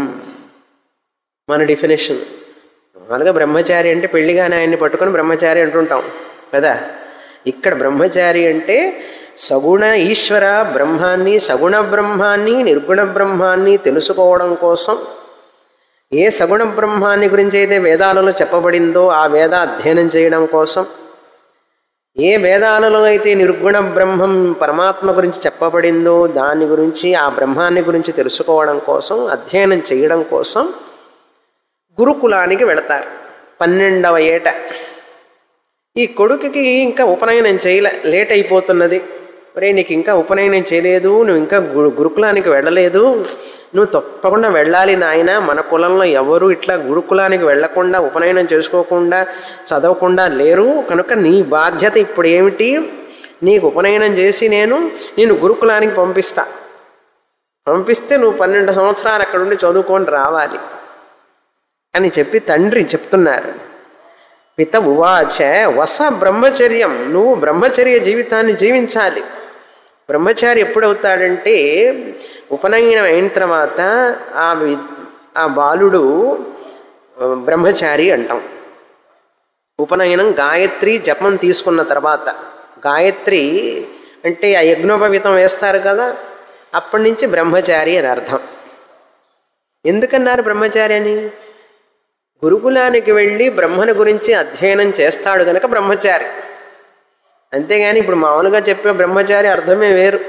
మన డెఫినేషన్ మామూలుగా బ్రహ్మచారి అంటే పెళ్లిగానే ఆయన్ని పట్టుకొని బ్రహ్మచారి అంటుంటాం కదా ఇక్కడ బ్రహ్మచారి అంటే సగుణ ఈశ్వర బ్రహ్మాన్ని సగుణ బ్రహ్మాన్ని నిర్గుణ బ్రహ్మాన్ని తెలుసుకోవడం కోసం ఏ సగుణ బ్రహ్మాన్ని గురించి అయితే వేదాలలో చెప్పబడిందో ఆ వేద అధ్యయనం చేయడం కోసం ఏ వేదాలలో అయితే నిర్గుణ బ్రహ్మం పరమాత్మ గురించి చెప్పబడిందో దాని గురించి ఆ బ్రహ్మాన్ని గురించి తెలుసుకోవడం కోసం అధ్యయనం చేయడం కోసం గురుకులానికి వెళతారు పన్నెండవ ఏట ఈ కొడుకుకి ఇంకా ఉపనయనం చేయలే లేట్ అయిపోతున్నది ఒరే నీకు ఇంకా ఉపనయనం చేయలేదు నువ్వు ఇంకా గురు గురుకులానికి వెళ్ళలేదు నువ్వు తప్పకుండా వెళ్ళాలి నాయన మన కులంలో ఎవరు ఇట్లా గురుకులానికి వెళ్లకుండా ఉపనయనం చేసుకోకుండా చదవకుండా లేరు కనుక నీ బాధ్యత ఇప్పుడు ఏమిటి నీకు ఉపనయనం చేసి నేను నేను గురుకులానికి పంపిస్తా పంపిస్తే నువ్వు పన్నెండు సంవత్సరాలు అక్కడ ఉండి చదువుకొని రావాలి అని చెప్పి తండ్రి చెప్తున్నారు పిత ఉవాచ వస బ్రహ్మచర్యం నువ్వు బ్రహ్మచర్య జీవితాన్ని జీవించాలి బ్రహ్మచారి ఎప్పుడవుతాడంటే ఉపనయనం అయిన తర్వాత ఆ వి ఆ బాలుడు బ్రహ్మచారి అంటాం ఉపనయనం గాయత్రి జపం తీసుకున్న తర్వాత గాయత్రి అంటే ఆ యజ్ఞోపవితం వేస్తారు కదా అప్పటి నుంచి బ్రహ్మచారి అని అర్థం ఎందుకన్నారు బ్రహ్మచారి అని గురుకులానికి వెళ్ళి బ్రహ్మను గురించి అధ్యయనం చేస్తాడు గనక బ్రహ్మచారి అంతేగాని ఇప్పుడు మామూలుగా చెప్పే బ్రహ్మచారి అర్థమే వేరు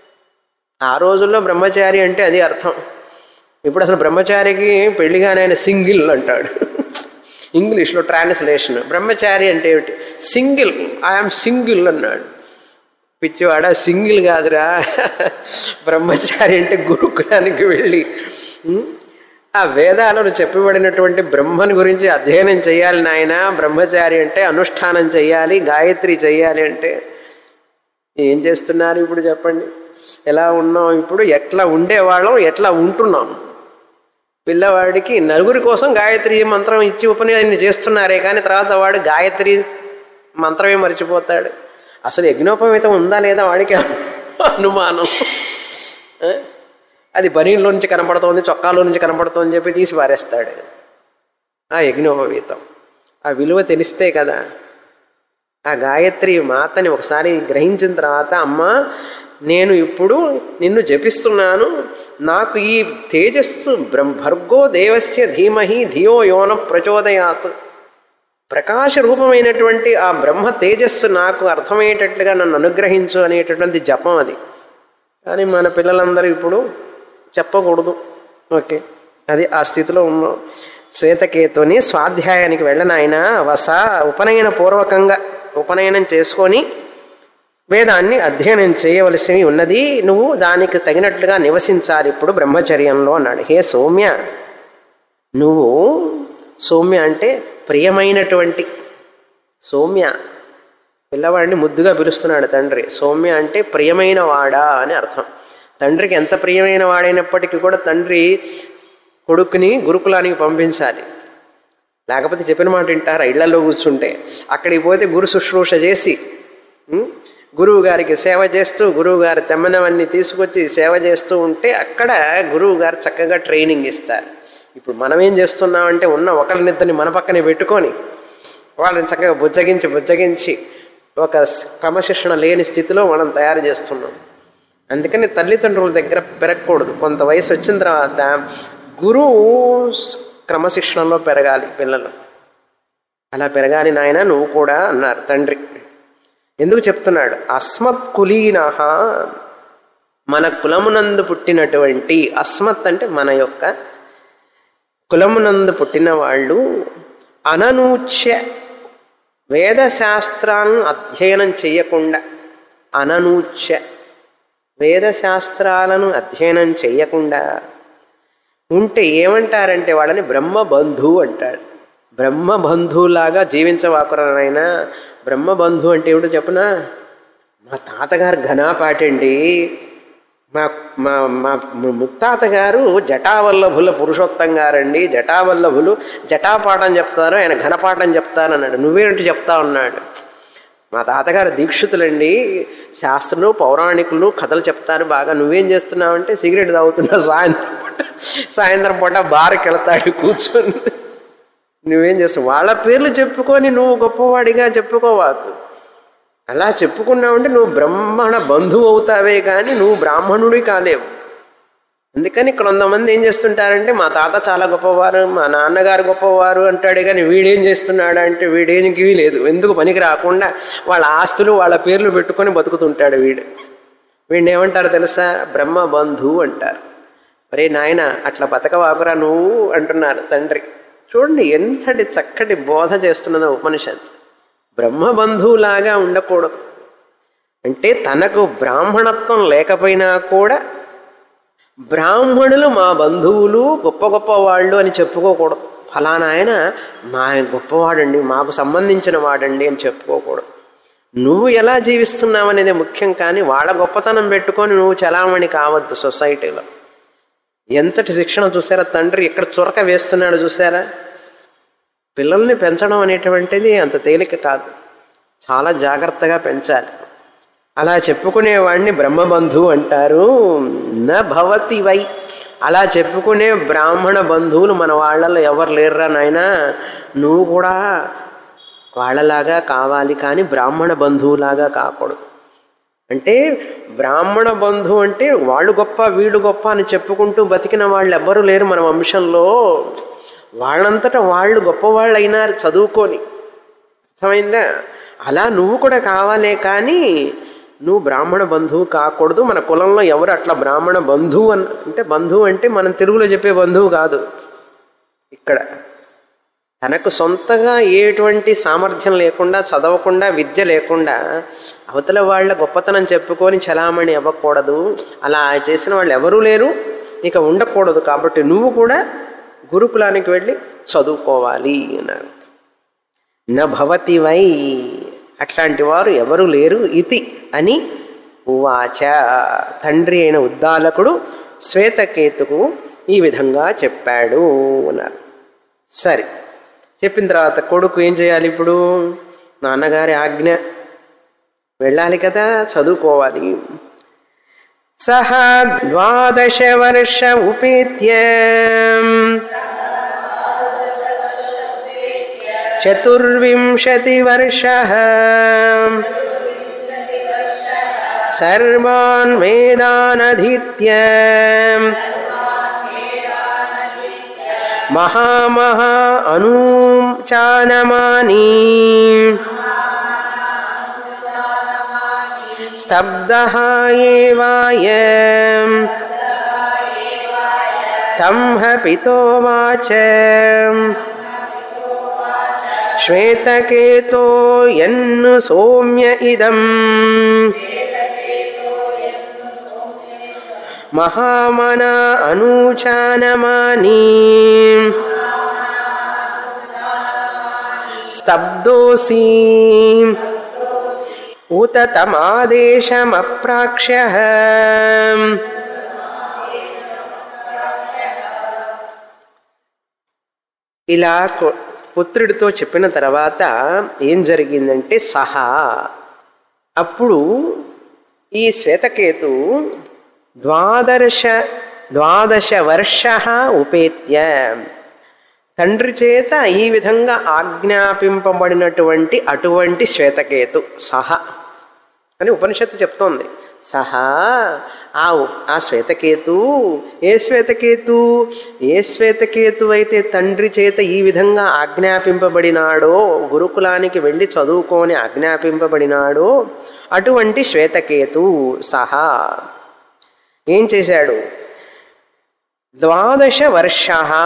ఆ రోజుల్లో బ్రహ్మచారి అంటే అది అర్థం ఇప్పుడు అసలు బ్రహ్మచారికి పెళ్లిగానే ఆయన సింగిల్ అంటాడు ఇంగ్లీష్లో ట్రాన్స్లేషన్ బ్రహ్మచారి అంటే ఏమిటి సింగిల్ ఐఎమ్ సింగిల్ అన్నాడు పిచ్చివాడ సింగిల్ కాదురా బ్రహ్మచారి అంటే గురుకులానికి వెళ్ళి ఉం? ఆ వేదాలలో చెప్పబడినటువంటి బ్రహ్మని గురించి అధ్యయనం చేయాలి నాయన బ్రహ్మచారి అంటే అనుష్ఠానం చేయాలి గాయత్రి చేయాలి అంటే ఏం చేస్తున్నారు ఇప్పుడు చెప్పండి ఎలా ఉన్నాం ఇప్పుడు ఎట్లా ఉండేవాళ్ళం ఎట్లా ఉంటున్నాం పిల్లవాడికి నలుగురి కోసం గాయత్రి మంత్రం ఇచ్చి ఉపనయనం చేస్తున్నారే కానీ తర్వాత వాడు గాయత్రి మంత్రమే మర్చిపోతాడు అసలు యజ్ఞోపమితం ఉందా లేదా వాడికి అనుమానం ఆ? అది బనీన్లో నుంచి కనపడుతోంది చొక్కాలో నుంచి కనపడుతోంది చెప్పి తీసి పారేస్తాడు ఆ యజ్ఞోపవీతం ఆ విలువ తెలిస్తే కదా ఆ గాయత్రి మాతని ఒకసారి గ్రహించిన తర్వాత అమ్మ నేను ఇప్పుడు నిన్ను జపిస్తున్నాను నాకు ఈ తేజస్సు బ్రహ్మ భర్గో దేవస్య ధీమహి ధియో యోన ప్రచోదయాత్ ప్రకాశ రూపమైనటువంటి ఆ బ్రహ్మ తేజస్సు నాకు అర్థమయ్యేటట్లుగా నన్ను అనుగ్రహించు అనేటటువంటి జపం అది కానీ మన పిల్లలందరూ ఇప్పుడు చెప్పకూడదు ఓకే అది ఆ స్థితిలో ఉన్నాం శ్వేతకేతుని స్వాధ్యాయానికి వెళ్ళనాయన వస ఉపనయన పూర్వకంగా ఉపనయనం చేసుకొని వేదాన్ని అధ్యయనం చేయవలసి ఉన్నది నువ్వు దానికి తగినట్లుగా నివసించాలి ఇప్పుడు బ్రహ్మచర్యంలో అన్నాడు హే సౌమ్య నువ్వు సౌమ్య అంటే ప్రియమైనటువంటి సౌమ్య పిల్లవాడిని ముద్దుగా పిలుస్తున్నాడు తండ్రి సౌమ్య అంటే ప్రియమైన వాడా అని అర్థం తండ్రికి ఎంత ప్రియమైన వాడైనప్పటికీ కూడా తండ్రి కొడుకుని గురుకులానికి పంపించాలి లేకపోతే చెప్పిన మాట వింటారా ఇళ్లలో కూర్చుంటే అక్కడికి పోతే గురు శుశ్రూష చేసి ఉం, గురువు గారికి సేవ చేస్తూ గురువు గారి తెమ్మనవన్నీ తీసుకొచ్చి సేవ చేస్తూ ఉంటే అక్కడ గురువు గారు చక్కగా ట్రైనింగ్ ఇస్తారు ఇప్పుడు మనం ఏం చేస్తున్నామంటే ఉన్న ఒకరినిద్దరిని మన పక్కనే పెట్టుకొని వాళ్ళని చక్కగా బుజ్జగించి బుజ్జగించి ఒక క్రమశిక్షణ లేని స్థితిలో మనం తయారు చేస్తున్నాం అందుకని తల్లిదండ్రుల దగ్గర పెరగకూడదు కొంత వయసు వచ్చిన తర్వాత గురువు క్రమశిక్షణలో పెరగాలి పిల్లలు అలా పెరగాలి నాయన నువ్వు కూడా అన్నారు తండ్రి ఎందుకు చెప్తున్నాడు అస్మత్ కులీనహ మన కులమునందు పుట్టినటువంటి అస్మత్ అంటే మన యొక్క కులమునందు పుట్టిన వాళ్ళు అననూచ్య వేదశాస్త్రాలను అధ్యయనం చేయకుండా అననూచ్య వేదశాస్త్రాలను అధ్యయనం చేయకుండా ఉంటే ఏమంటారంటే వాళ్ళని బ్రహ్మబంధు అంటాడు బ్రహ్మబంధువులాగా జీవించవాకురనైనా బ్రహ్మబంధు అంటే ఏమిటో చెప్పనా మా తాతగారు ఘనాపాటండి మా మా మా ముత్తాత గారు జటావల్లభుల పురుషోత్తం గారండి జటావల్లభులు జటాపాఠం చెప్తారు ఆయన ఘనపాఠం చెప్తారు అన్నాడు నువ్వేంటి చెప్తా ఉన్నాడు మా తాతగారు దీక్షితులండి శాస్త్రులు పౌరాణికులు కథలు చెప్తారు బాగా నువ్వేం చేస్తున్నావంటే సిగరెట్ తాగుతున్నావు సాయంత్రం పూట సాయంత్రం పూట బార్కి వెళ్తాడు కూర్చొని నువ్వేం చేస్తావు వాళ్ళ పేర్లు చెప్పుకొని నువ్వు గొప్పవాడిగా చెప్పుకోవాకు అలా చెప్పుకున్నావంటే నువ్వు బ్రాహ్మణ బంధువు అవుతావే కానీ నువ్వు బ్రాహ్మణుడి కాలేవు అందుకని కొంతమంది ఏం చేస్తుంటారంటే మా తాత చాలా గొప్పవారు మా నాన్నగారు గొప్పవారు అంటాడే కానీ వీడేం చేస్తున్నాడు అంటే వీడేనికి లేదు ఎందుకు పనికి రాకుండా వాళ్ళ ఆస్తులు వాళ్ళ పేర్లు పెట్టుకొని బతుకుతుంటాడు వీడు వీడిని ఏమంటారు తెలుసా బ్రహ్మ బంధువు అంటారు మరే నాయన అట్లా బతకవాకురా నువ్వు అంటున్నారు తండ్రి చూడండి ఎంతటి చక్కటి బోధ చేస్తున్నదో ఉపనిషత్ బ్రహ్మబంధువులాగా ఉండకూడదు అంటే తనకు బ్రాహ్మణత్వం లేకపోయినా కూడా బ్రాహ్మణులు మా బంధువులు గొప్ప గొప్ప వాళ్ళు అని చెప్పుకోకూడదు ఫలానా ఆయన మా గొప్పవాడండి మాకు సంబంధించిన వాడండి అని చెప్పుకోకూడదు నువ్వు ఎలా జీవిస్తున్నావు అనేది ముఖ్యం కానీ వాళ్ళ గొప్పతనం పెట్టుకొని నువ్వు చలామణి కావద్దు సొసైటీలో ఎంతటి శిక్షణ చూసారా తండ్రి ఎక్కడ చురక వేస్తున్నాడు చూసారా పిల్లల్ని పెంచడం అనేటువంటిది అంత తేలిక కాదు చాలా జాగ్రత్తగా పెంచాలి అలా చెప్పుకునేవాడిని బ్రహ్మబంధువు అంటారు న భవతి వై అలా చెప్పుకునే బ్రాహ్మణ బంధువులు మన వాళ్ళలో ఎవరు లేరురా నాయనా నువ్వు కూడా వాళ్ళలాగా కావాలి కానీ బ్రాహ్మణ బంధువులాగా కాకూడదు అంటే బ్రాహ్మణ బంధువు అంటే వాళ్ళు గొప్ప వీళ్ళు గొప్ప అని చెప్పుకుంటూ బతికిన వాళ్ళు ఎవ్వరూ లేరు మన వంశంలో వాళ్ళంతటా వాళ్ళు గొప్పవాళ్ళు అయినారు చదువుకొని అర్థమైందా అలా నువ్వు కూడా కావాలే కానీ నువ్వు బ్రాహ్మణ బంధువు కాకూడదు మన కులంలో ఎవరు అట్లా బ్రాహ్మణ బంధువు అని అంటే బంధువు అంటే మనం తెలుగులో చెప్పే బంధువు కాదు ఇక్కడ తనకు సొంతగా ఎటువంటి సామర్థ్యం లేకుండా చదవకుండా విద్య లేకుండా అవతల వాళ్ళ గొప్పతనం చెప్పుకొని చలామణి అవ్వకూడదు అలా చేసిన వాళ్ళు ఎవరూ లేరు ఇక ఉండకూడదు కాబట్టి నువ్వు కూడా గురుకులానికి వెళ్ళి చదువుకోవాలి అన్నారు న భవతి వై అట్లాంటి వారు ఎవరు లేరు ఇతి అని ఉవాచ తండ్రి అయిన ఉద్దాలకుడు శ్వేతకేతుకు ఈ విధంగా చెప్పాడు అన్నారు సరే చెప్పిన తర్వాత కొడుకు ఏం చేయాలి ఇప్పుడు నాన్నగారి ఆజ్ఞ వెళ్ళాలి కదా చదువుకోవాలి సహ ద్వాదశ వర్ష ఉపేత్య చతుర్వింశతి వర్ష సర్వాన్ వేదానధీత్య మహామహా అనూచానమానీ స్తబ్దः एवाय तं ह पितोवाच श्वेतकेतो यन्नु सौम्य इदम् महामना अनूचानमानी स्तब्धोऽसि उत तमादेशमप्राक्ष्यः ఇలా కు- పుత్రుడితో చెప్పిన తర్వాత ఏం జరిగిందంటే సహా అప్పుడు ఈ శ్వేతకేతు ద్వాదశ ద్వాదశ వర్ష ఉపేత్య తండ్రి చేత ఈ విధంగా ఆజ్ఞాపింపబడినటువంటి అటువంటి శ్వేతకేతు సహ అని ఉపనిషత్తు చెప్తోంది సహా ఆ ఉ- ఆ శ్వేతకేతు ఏ శ్వేతకేతు ఏ శ్వేతకేతు అయితే తండ్రి చేత ఈ విధంగా ఆజ్ఞాపింపబడినాడో గురుకులానికి వెళ్ళి చదువుకొని ఆజ్ఞాపింపబడినాడో అటువంటి శ్వేతకేతు సహా ఏం చేశాడు ద్వాదశ వర్ష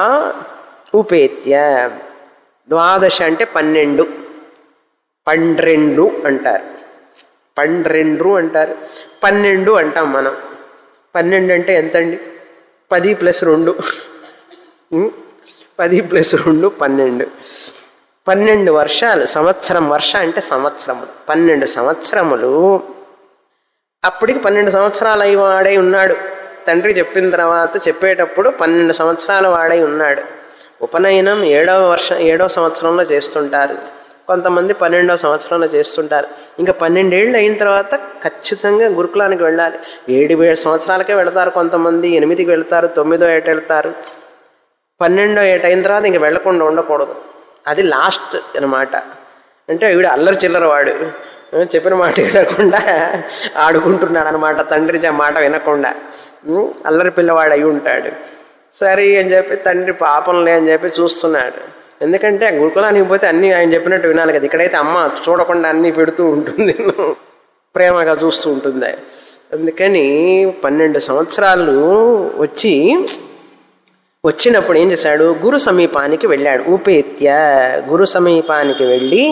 ఉపేత్య ద్వాదశ అంటే పన్నెండు పండ్రెండు అంటారు పండ్రెండు అంటారు పన్నెండు అంటాం మనం పన్నెండు అంటే ఎంతండి పది ప్లస్ రెండు ఉం? పది ప్లస్ రెండు పన్నెండు పన్నెండు వర్షాలు సంవత్సరం వర్ష అంటే సంవత్సరములు పన్నెండు సంవత్సరములు అప్పటికి పన్నెండు సంవత్సరాలు అయి వాడై ఉన్నాడు తండ్రి చెప్పిన తర్వాత చెప్పేటప్పుడు పన్నెండు సంవత్సరాల వాడై ఉన్నాడు ఉపనయనం ఏడవ వర్షం ఏడవ సంవత్సరంలో చేస్తుంటారు కొంతమంది పన్నెండవ సంవత్సరంలో చేస్తుంటారు ఇంకా పన్నెండేళ్ళు అయిన తర్వాత ఖచ్చితంగా గురుకులానికి వెళ్ళాలి ఏడు ఏడు సంవత్సరాలకే వెళతారు కొంతమంది ఎనిమిదికి వెళ్తారు తొమ్మిదో ఏట వెళ్తారు పన్నెండో ఏట అయిన తర్వాత ఇంక వెళ్లకుండా ఉండకూడదు అది లాస్ట్ అన్నమాట అంటే వీడు అల్లరి చిల్లర వాడు చెప్పిన మాట వినకుండా ఆడుకుంటున్నాడు అనమాట తండ్రి చె- మాట వినకుండా ఉం? అల్లరి పిల్లవాడు అయి ఉంటాడు సరే అని చెప్పి తండ్రి పాపంలే అని చెప్పి చూస్తున్నాడు ఎందుకంటే ఆ గురుకులానికి పోతే అన్ని ఆయన చెప్పినట్టు వినాలి కదా ఇక్కడైతే అమ్మ చూడకుండా అన్ని పెడుతూ ఉంటుంది ప్రేమగా చూస్తూ ఉంటుంది అందుకని పన్నెండు సంవత్సరాలు వచ్చి వచ్చినప్పుడు ఏం చేశాడు గురు సమీపానికి వెళ్ళాడు ఉపేత్య గురు సమీపానికి వెళ్ళి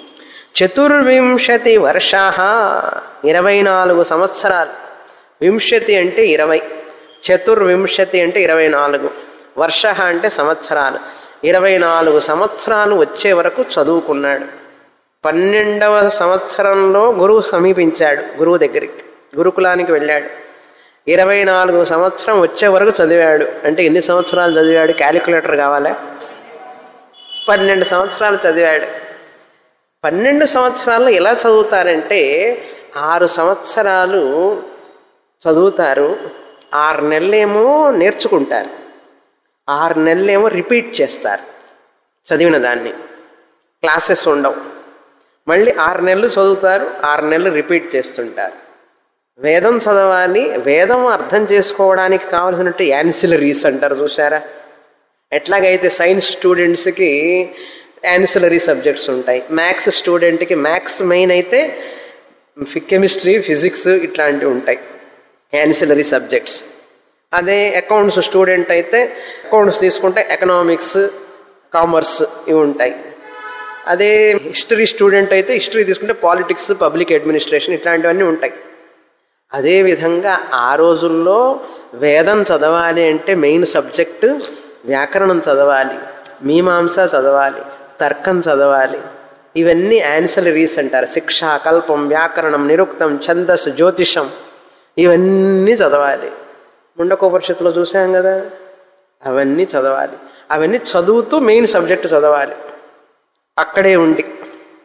చతుర్వింశతి వర్ష ఇరవై నాలుగు సంవత్సరాలు వింశతి అంటే ఇరవై చతుర్వింశతి అంటే ఇరవై నాలుగు వర్ష అంటే సంవత్సరాలు ఇరవై నాలుగు సంవత్సరాలు వచ్చే వరకు చదువుకున్నాడు పన్నెండవ సంవత్సరంలో గురువు సమీపించాడు గురువు దగ్గరికి గురుకులానికి వెళ్ళాడు ఇరవై నాలుగు సంవత్సరం వచ్చే వరకు చదివాడు అంటే ఎన్ని సంవత్సరాలు చదివాడు క్యాలిక్యులేటర్ కావాలా పన్నెండు సంవత్సరాలు చదివాడు పన్నెండు సంవత్సరాల్లో ఎలా చదువుతారంటే ఆరు సంవత్సరాలు చదువుతారు ఆరు నెలలేమో నేర్చుకుంటారు ఆరు నెలలేమో రిపీట్ చేస్తారు చదివిన దాన్ని క్లాసెస్ ఉండవు మళ్ళీ ఆరు నెలలు చదువుతారు ఆరు నెలలు రిపీట్ చేస్తుంటారు వేదం చదవాలి వేదం అర్థం చేసుకోవడానికి కావలసినట్టు యాన్సిలరీస్ అంటారు చూసారా ఎట్లాగైతే సైన్స్ స్టూడెంట్స్కి యాన్సిలరీ సబ్జెక్ట్స్ ఉంటాయి మ్యాథ్స్ స్టూడెంట్కి మ్యాథ్స్ మెయిన్ అయితే కెమిస్ట్రీ ఫిజిక్స్ ఇట్లాంటివి ఉంటాయి యాన్సిలరీ సబ్జెక్ట్స్ అదే అకౌంట్స్ స్టూడెంట్ అయితే అకౌంట్స్ తీసుకుంటే ఎకనామిక్స్ కామర్స్ ఇవి ఉంటాయి అదే హిస్టరీ స్టూడెంట్ అయితే హిస్టరీ తీసుకుంటే పాలిటిక్స్ పబ్లిక్ అడ్మినిస్ట్రేషన్ ఇట్లాంటివన్నీ ఉంటాయి అదేవిధంగా ఆ రోజుల్లో వేదం చదవాలి అంటే మెయిన్ సబ్జెక్టు వ్యాకరణం చదవాలి మీమాంస చదవాలి తర్కం చదవాలి ఇవన్నీ యాన్సలరీస్ అంటారు శిక్ష కల్పం వ్యాకరణం నిరుక్తం ఛందస్సు జ్యోతిషం ఇవన్నీ చదవాలి ముండకోపనిషత్తులో చూసాం కదా అవన్నీ చదవాలి అవన్నీ చదువుతూ మెయిన్ సబ్జెక్టు చదవాలి అక్కడే ఉండి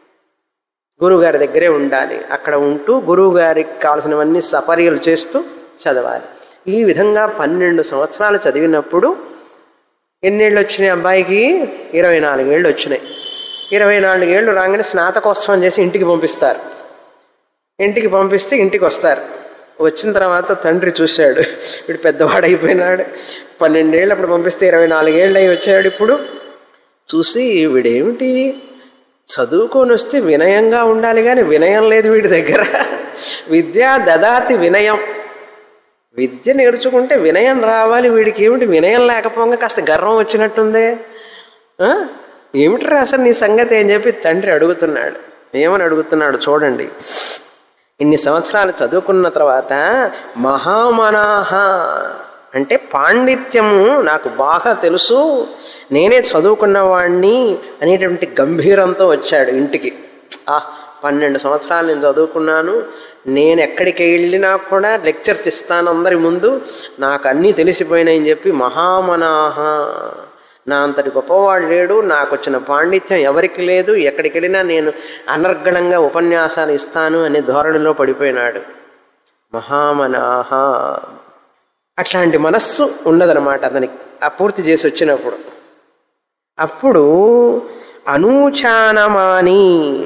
గురువుగారి దగ్గరే ఉండాలి అక్కడ ఉంటూ గురువు గారికి కావాల్సినవన్నీ సపర్యలు చేస్తూ చదవాలి ఈ విధంగా పన్నెండు సంవత్సరాలు చదివినప్పుడు ఎన్నేళ్ళు వచ్చినాయి అబ్బాయికి ఇరవై నాలుగేళ్ళు వచ్చినాయి ఇరవై నాలుగేళ్ళు రాగానే స్నాతకోత్సవం చేసి ఇంటికి పంపిస్తారు ఇంటికి పంపిస్తే ఇంటికి వస్తారు వచ్చిన తర్వాత తండ్రి చూశాడు వీడు పెద్దవాడైపోయినాడు పన్నెండేళ్ళు అప్పుడు పంపిస్తే ఇరవై నాలుగేళ్ళు అయి వచ్చాడు ఇప్పుడు చూసి వీడేమిటి చదువుకొని వస్తే వినయంగా ఉండాలి కానీ వినయం లేదు వీడి దగ్గర విద్యా దదాతి వినయం విద్య నేర్చుకుంటే వినయం రావాలి వీడికి ఏమిటి వినయం లేకపోగా కాస్త గర్వం వచ్చినట్టుందే ఆ? ఏమిట్రా అసలు నీ సంగతి అని చెప్పి తండ్రి అడుగుతున్నాడు ఏమని అడుగుతున్నాడు చూడండి ఇన్ని సంవత్సరాలు చదువుకున్న తర్వాత మహామనాహ అంటే పాండిత్యము నాకు బాగా తెలుసు నేనే చదువుకున్నవాణ్ణి అనేటువంటి గంభీరంతో వచ్చాడు ఇంటికి ఆ పన్నెండు సంవత్సరాలు నేను చదువుకున్నాను నేను ఎక్కడికి వెళ్ళినా కూడా లెక్చర్స్ ఇస్తాను అందరి ముందు నాకు అన్నీ తెలిసిపోయినాయని చెప్పి మహామనాహ నా అంతటి గొప్పవాడు లేడు నాకు వచ్చిన పాండిత్యం ఎవరికి లేదు ఎక్కడికి వెళ్ళినా నేను అనర్గళంగా ఉపన్యాసాలు ఇస్తాను అనే ధోరణిలో పడిపోయినాడు మహామనాహ అట్లాంటి మనస్సు ఉన్నదనమాట అతనికి ఆ పూర్తి చేసి వచ్చినప్పుడు అప్పుడు అనూచానమాని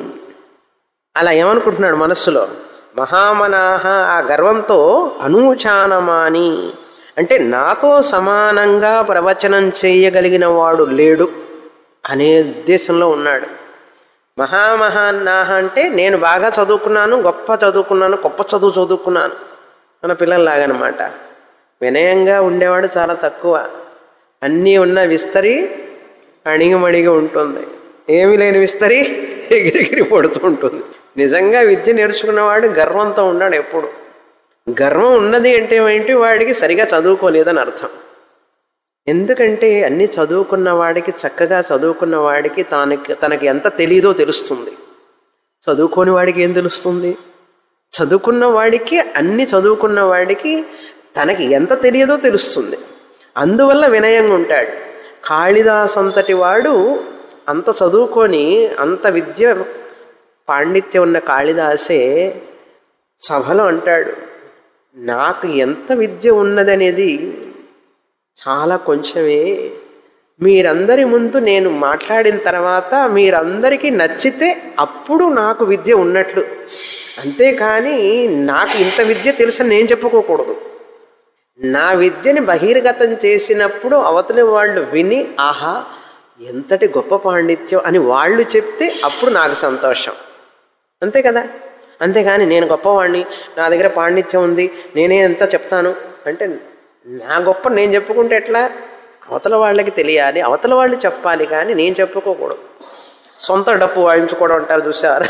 అలా ఏమనుకుంటున్నాడు మనస్సులో మహామనాహ ఆ గర్వంతో అనూచానమాని అంటే నాతో సమానంగా ప్రవచనం చేయగలిగిన వాడు లేడు అనే ఉద్దేశంలో ఉన్నాడు మహామహాన్నాహ అంటే నేను బాగా చదువుకున్నాను గొప్ప చదువుకున్నాను గొప్ప చదువు చదువుకున్నాను మన పిల్లల్లాగనమాట వినయంగా ఉండేవాడు చాలా తక్కువ అన్నీ ఉన్న విస్తరి అణిగిమణిగి ఉంటుంది ఏమీ లేని విస్తరి ఎగిరిగిరి పడుతూ ఉంటుంది నిజంగా విద్య నేర్చుకున్నవాడు గర్వంతో ఉన్నాడు ఎప్పుడు గర్వం ఉన్నది అంటే ఏంటి వాడికి సరిగా చదువుకోలేదని అర్థం ఎందుకంటే అన్ని చదువుకున్న వాడికి చక్కగా చదువుకున్న వాడికి తనకి తనకి ఎంత తెలియదో తెలుస్తుంది చదువుకోని వాడికి ఏం తెలుస్తుంది చదువుకున్న వాడికి అన్ని చదువుకున్న వాడికి తనకి ఎంత తెలియదో తెలుస్తుంది అందువల్ల వినయంగా ఉంటాడు కాళిదాస్ అంతటి వాడు అంత చదువుకొని అంత విద్య పాండిత్యం ఉన్న కాళిదాసే సభలో అంటాడు నాకు ఎంత విద్య ఉన్నదనేది చాలా కొంచెమే మీరందరి ముందు నేను మాట్లాడిన తర్వాత మీరందరికీ నచ్చితే అప్పుడు నాకు విద్య ఉన్నట్లు అంతేకాని నాకు ఇంత విద్య తెలుసని నేను చెప్పుకోకూడదు నా విద్యని బహిర్గతం చేసినప్పుడు అవతలి వాళ్ళు విని ఆహా ఎంతటి గొప్ప పాండిత్యం అని వాళ్ళు చెప్తే అప్పుడు నాకు సంతోషం అంతే కదా అంతేగాని నేను గొప్పవాడిని నా దగ్గర పాండిత్యం ఉంది నేనే ఎంత చెప్తాను అంటే నా గొప్ప నేను చెప్పుకుంటే ఎట్లా అవతల వాళ్ళకి తెలియాలి అవతల వాళ్ళు చెప్పాలి కానీ నేను చెప్పుకోకూడదు సొంత డప్పు వాయించుకోవడం అంటారు చూసారా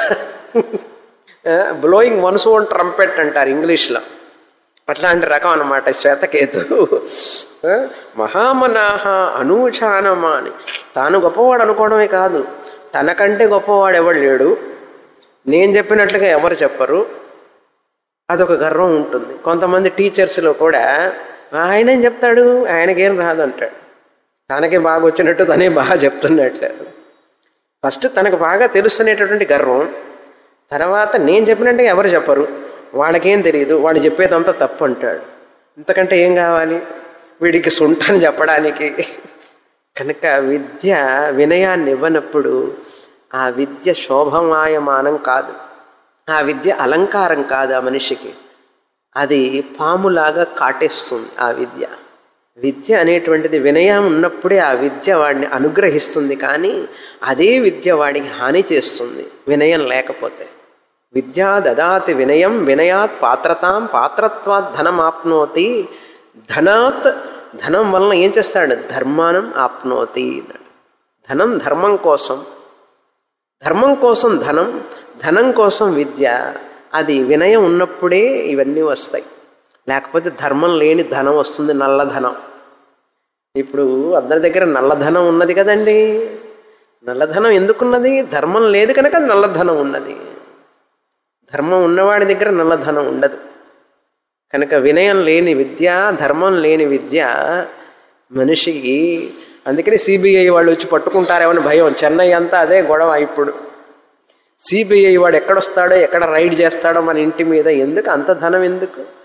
బ్లోయింగ్ వన్స్ ఓన్ ట్రంపెట్ అంటారు ఇంగ్లీష్లో అట్లాంటి రకం అనమాట శ్వేతకేతు ఆ, మహామనాహ అనూచానమా అని తాను గొప్పవాడు అనుకోవడమే కాదు తనకంటే గొప్పవాడు ఎవడు లేడు నేను చెప్పినట్లుగా ఎవరు చెప్పరు అదొక గర్వం ఉంటుంది కొంతమంది టీచర్స్లో కూడా ఆయన ఏం చెప్తాడు ఆయనకేం రాదు అంటాడు తనకి బాగా వచ్చినట్టు తనే బాగా చెప్తున్నట్లే ఫస్ట్ తనకు బాగా తెలుస్తునేటటువంటి గర్వం తర్వాత నేను చెప్పినట్టే ఎవరు చెప్పరు వాళ్ళకేం తెలియదు వాడు చెప్పేదంతా తప్పు అంటాడు ఇంతకంటే ఏం కావాలి వీడికి సుంటని చెప్పడానికి కనుక విద్య వినయాన్ని ఇవ్వనప్పుడు ఆ విద్య శోభమాయమానం కాదు ఆ విద్య అలంకారం కాదు ఆ మనిషికి అది పాములాగా కాటేస్తుంది ఆ విద్య విద్య అనేటువంటిది వినయం ఉన్నప్పుడే ఆ విద్య వాడిని అనుగ్రహిస్తుంది కానీ అదే విద్య వాడికి హాని చేస్తుంది వినయం లేకపోతే విద్యా దదాతి వినయం వినయాత్ పాత్రతాం పాత్రత్వాత్ ధనం ఆప్నోతి ధనాత్ ధనం వలన ఏం చేస్తాడు ధర్మానం ఆప్నోతి అన్నాడు ధనం ధర్మం కోసం ధర్మం కోసం ధనం ధనం కోసం విద్య అది వినయం ఉన్నప్పుడే ఇవన్నీ వస్తాయి లేకపోతే ధర్మం లేని ధనం వస్తుంది నల్లధనం ఇప్పుడు అందరి దగ్గర నల్లధనం ఉన్నది కదండి నల్లధనం ఎందుకున్నది ధర్మం లేదు కనుక నల్లధనం ఉన్నది ధర్మం ఉన్నవాడి దగ్గర నల్లధనం ఉండదు కనుక వినయం లేని విద్య ధర్మం లేని విద్య మనిషికి అందుకని సిబిఐ వాళ్ళు వచ్చి పట్టుకుంటారేమని భయం చెన్నై అంతా అదే గొడవ ఇప్పుడు సిబిఐ వాడు ఎక్కడొస్తాడో ఎక్కడ రైడ్ చేస్తాడో మన ఇంటి మీద ఎందుకు అంత ధనం ఎందుకు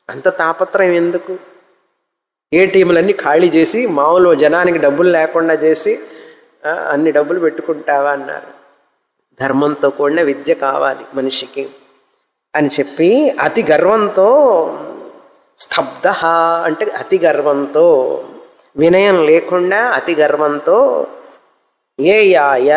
అంత తాపత్రయం ఎందుకు ఏటీఎంలన్నీ ఖాళీ చేసి మామూలు జనానికి డబ్బులు లేకుండా చేసి ఆ, అన్ని డబ్బులు పెట్టుకుంటావా అన్నారు ధర్మంతో కూడిన విద్య కావాలి మనిషికి అని చెప్పి అతి గర్వంతో స్తబ్ద అంటే అతి గర్వంతో వినయం లేకుండా అతి గర్వంతో ఏ యాయ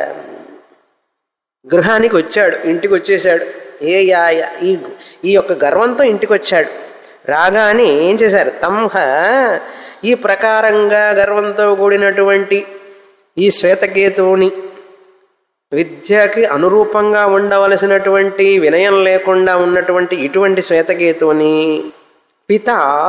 గృహానికి వచ్చాడు ఇంటికి వచ్చేసాడు ఏ యాయ ఈ ఈ యొక్క గర్వంతో ఇంటికి వచ్చాడు రాగానే ఏం చేశారు తంహ ఈ ప్రకారంగా గర్వంతో కూడినటువంటి ఈ శ్వేతకేతువుని విద్యకి అనురూపంగా ఉండవలసినటువంటి వినయం లేకుండా ఉన్నటువంటి ఇటువంటి శ్వేతకేతువుని పిత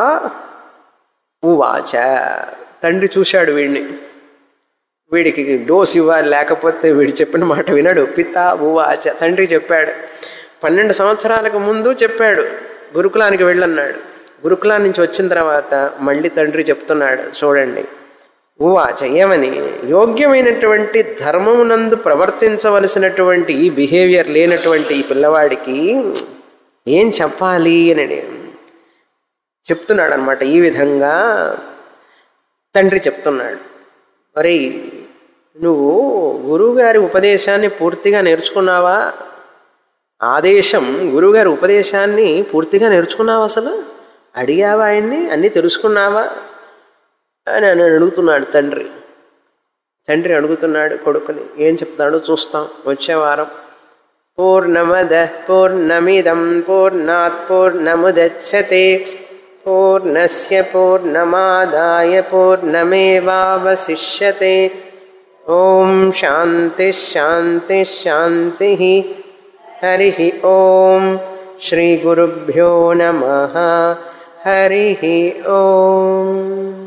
ఉవాచ తండ్రి చూశాడు వీడిని వీడికి డోస్ ఇవ్వాలి లేకపోతే వీడు చెప్పిన మాట వినడు పిత ఉవాచ తండ్రి చెప్పాడు పన్నెండు సంవత్సరాలకు ముందు చెప్పాడు గురుకులానికి వెళ్ళన్నాడు గురుకులా నుంచి వచ్చిన తర్వాత మళ్ళీ తండ్రి చెప్తున్నాడు చూడండి ఉవాచ ఏమని యోగ్యమైనటువంటి ధర్మమునందు ప్రవర్తించవలసినటువంటి ఈ బిహేవియర్ లేనటువంటి ఈ పిల్లవాడికి ఏం చెప్పాలి అని చెప్తున్నాడు అనమాట ఈ విధంగా తండ్రి చెప్తున్నాడు మరి నువ్వు గురువుగారి ఉపదేశాన్ని పూర్తిగా నేర్చుకున్నావా ఆదేశం గురువుగారి ఉపదేశాన్ని పూర్తిగా నేర్చుకున్నావా అసలు అడిగావా ఆయన్ని అన్నీ తెలుసుకున్నావా అని అని అడుగుతున్నాడు తండ్రి తండ్రి అడుగుతున్నాడు కొడుకుని ఏం చెప్తాడో చూస్తాం వచ్చే వారం పూర్ణమద పూర్ణమిదం పూర్ణాత్ పూర్ణముదచ్చతే పూర్ణస్య పూర్ణమాదాయ పూర్ణమేవావశిష్యతే ఓం శాంతి శాంతి శాంతి హరి ఓం శ్రీ గురుభ్యో నమ హరి ఓం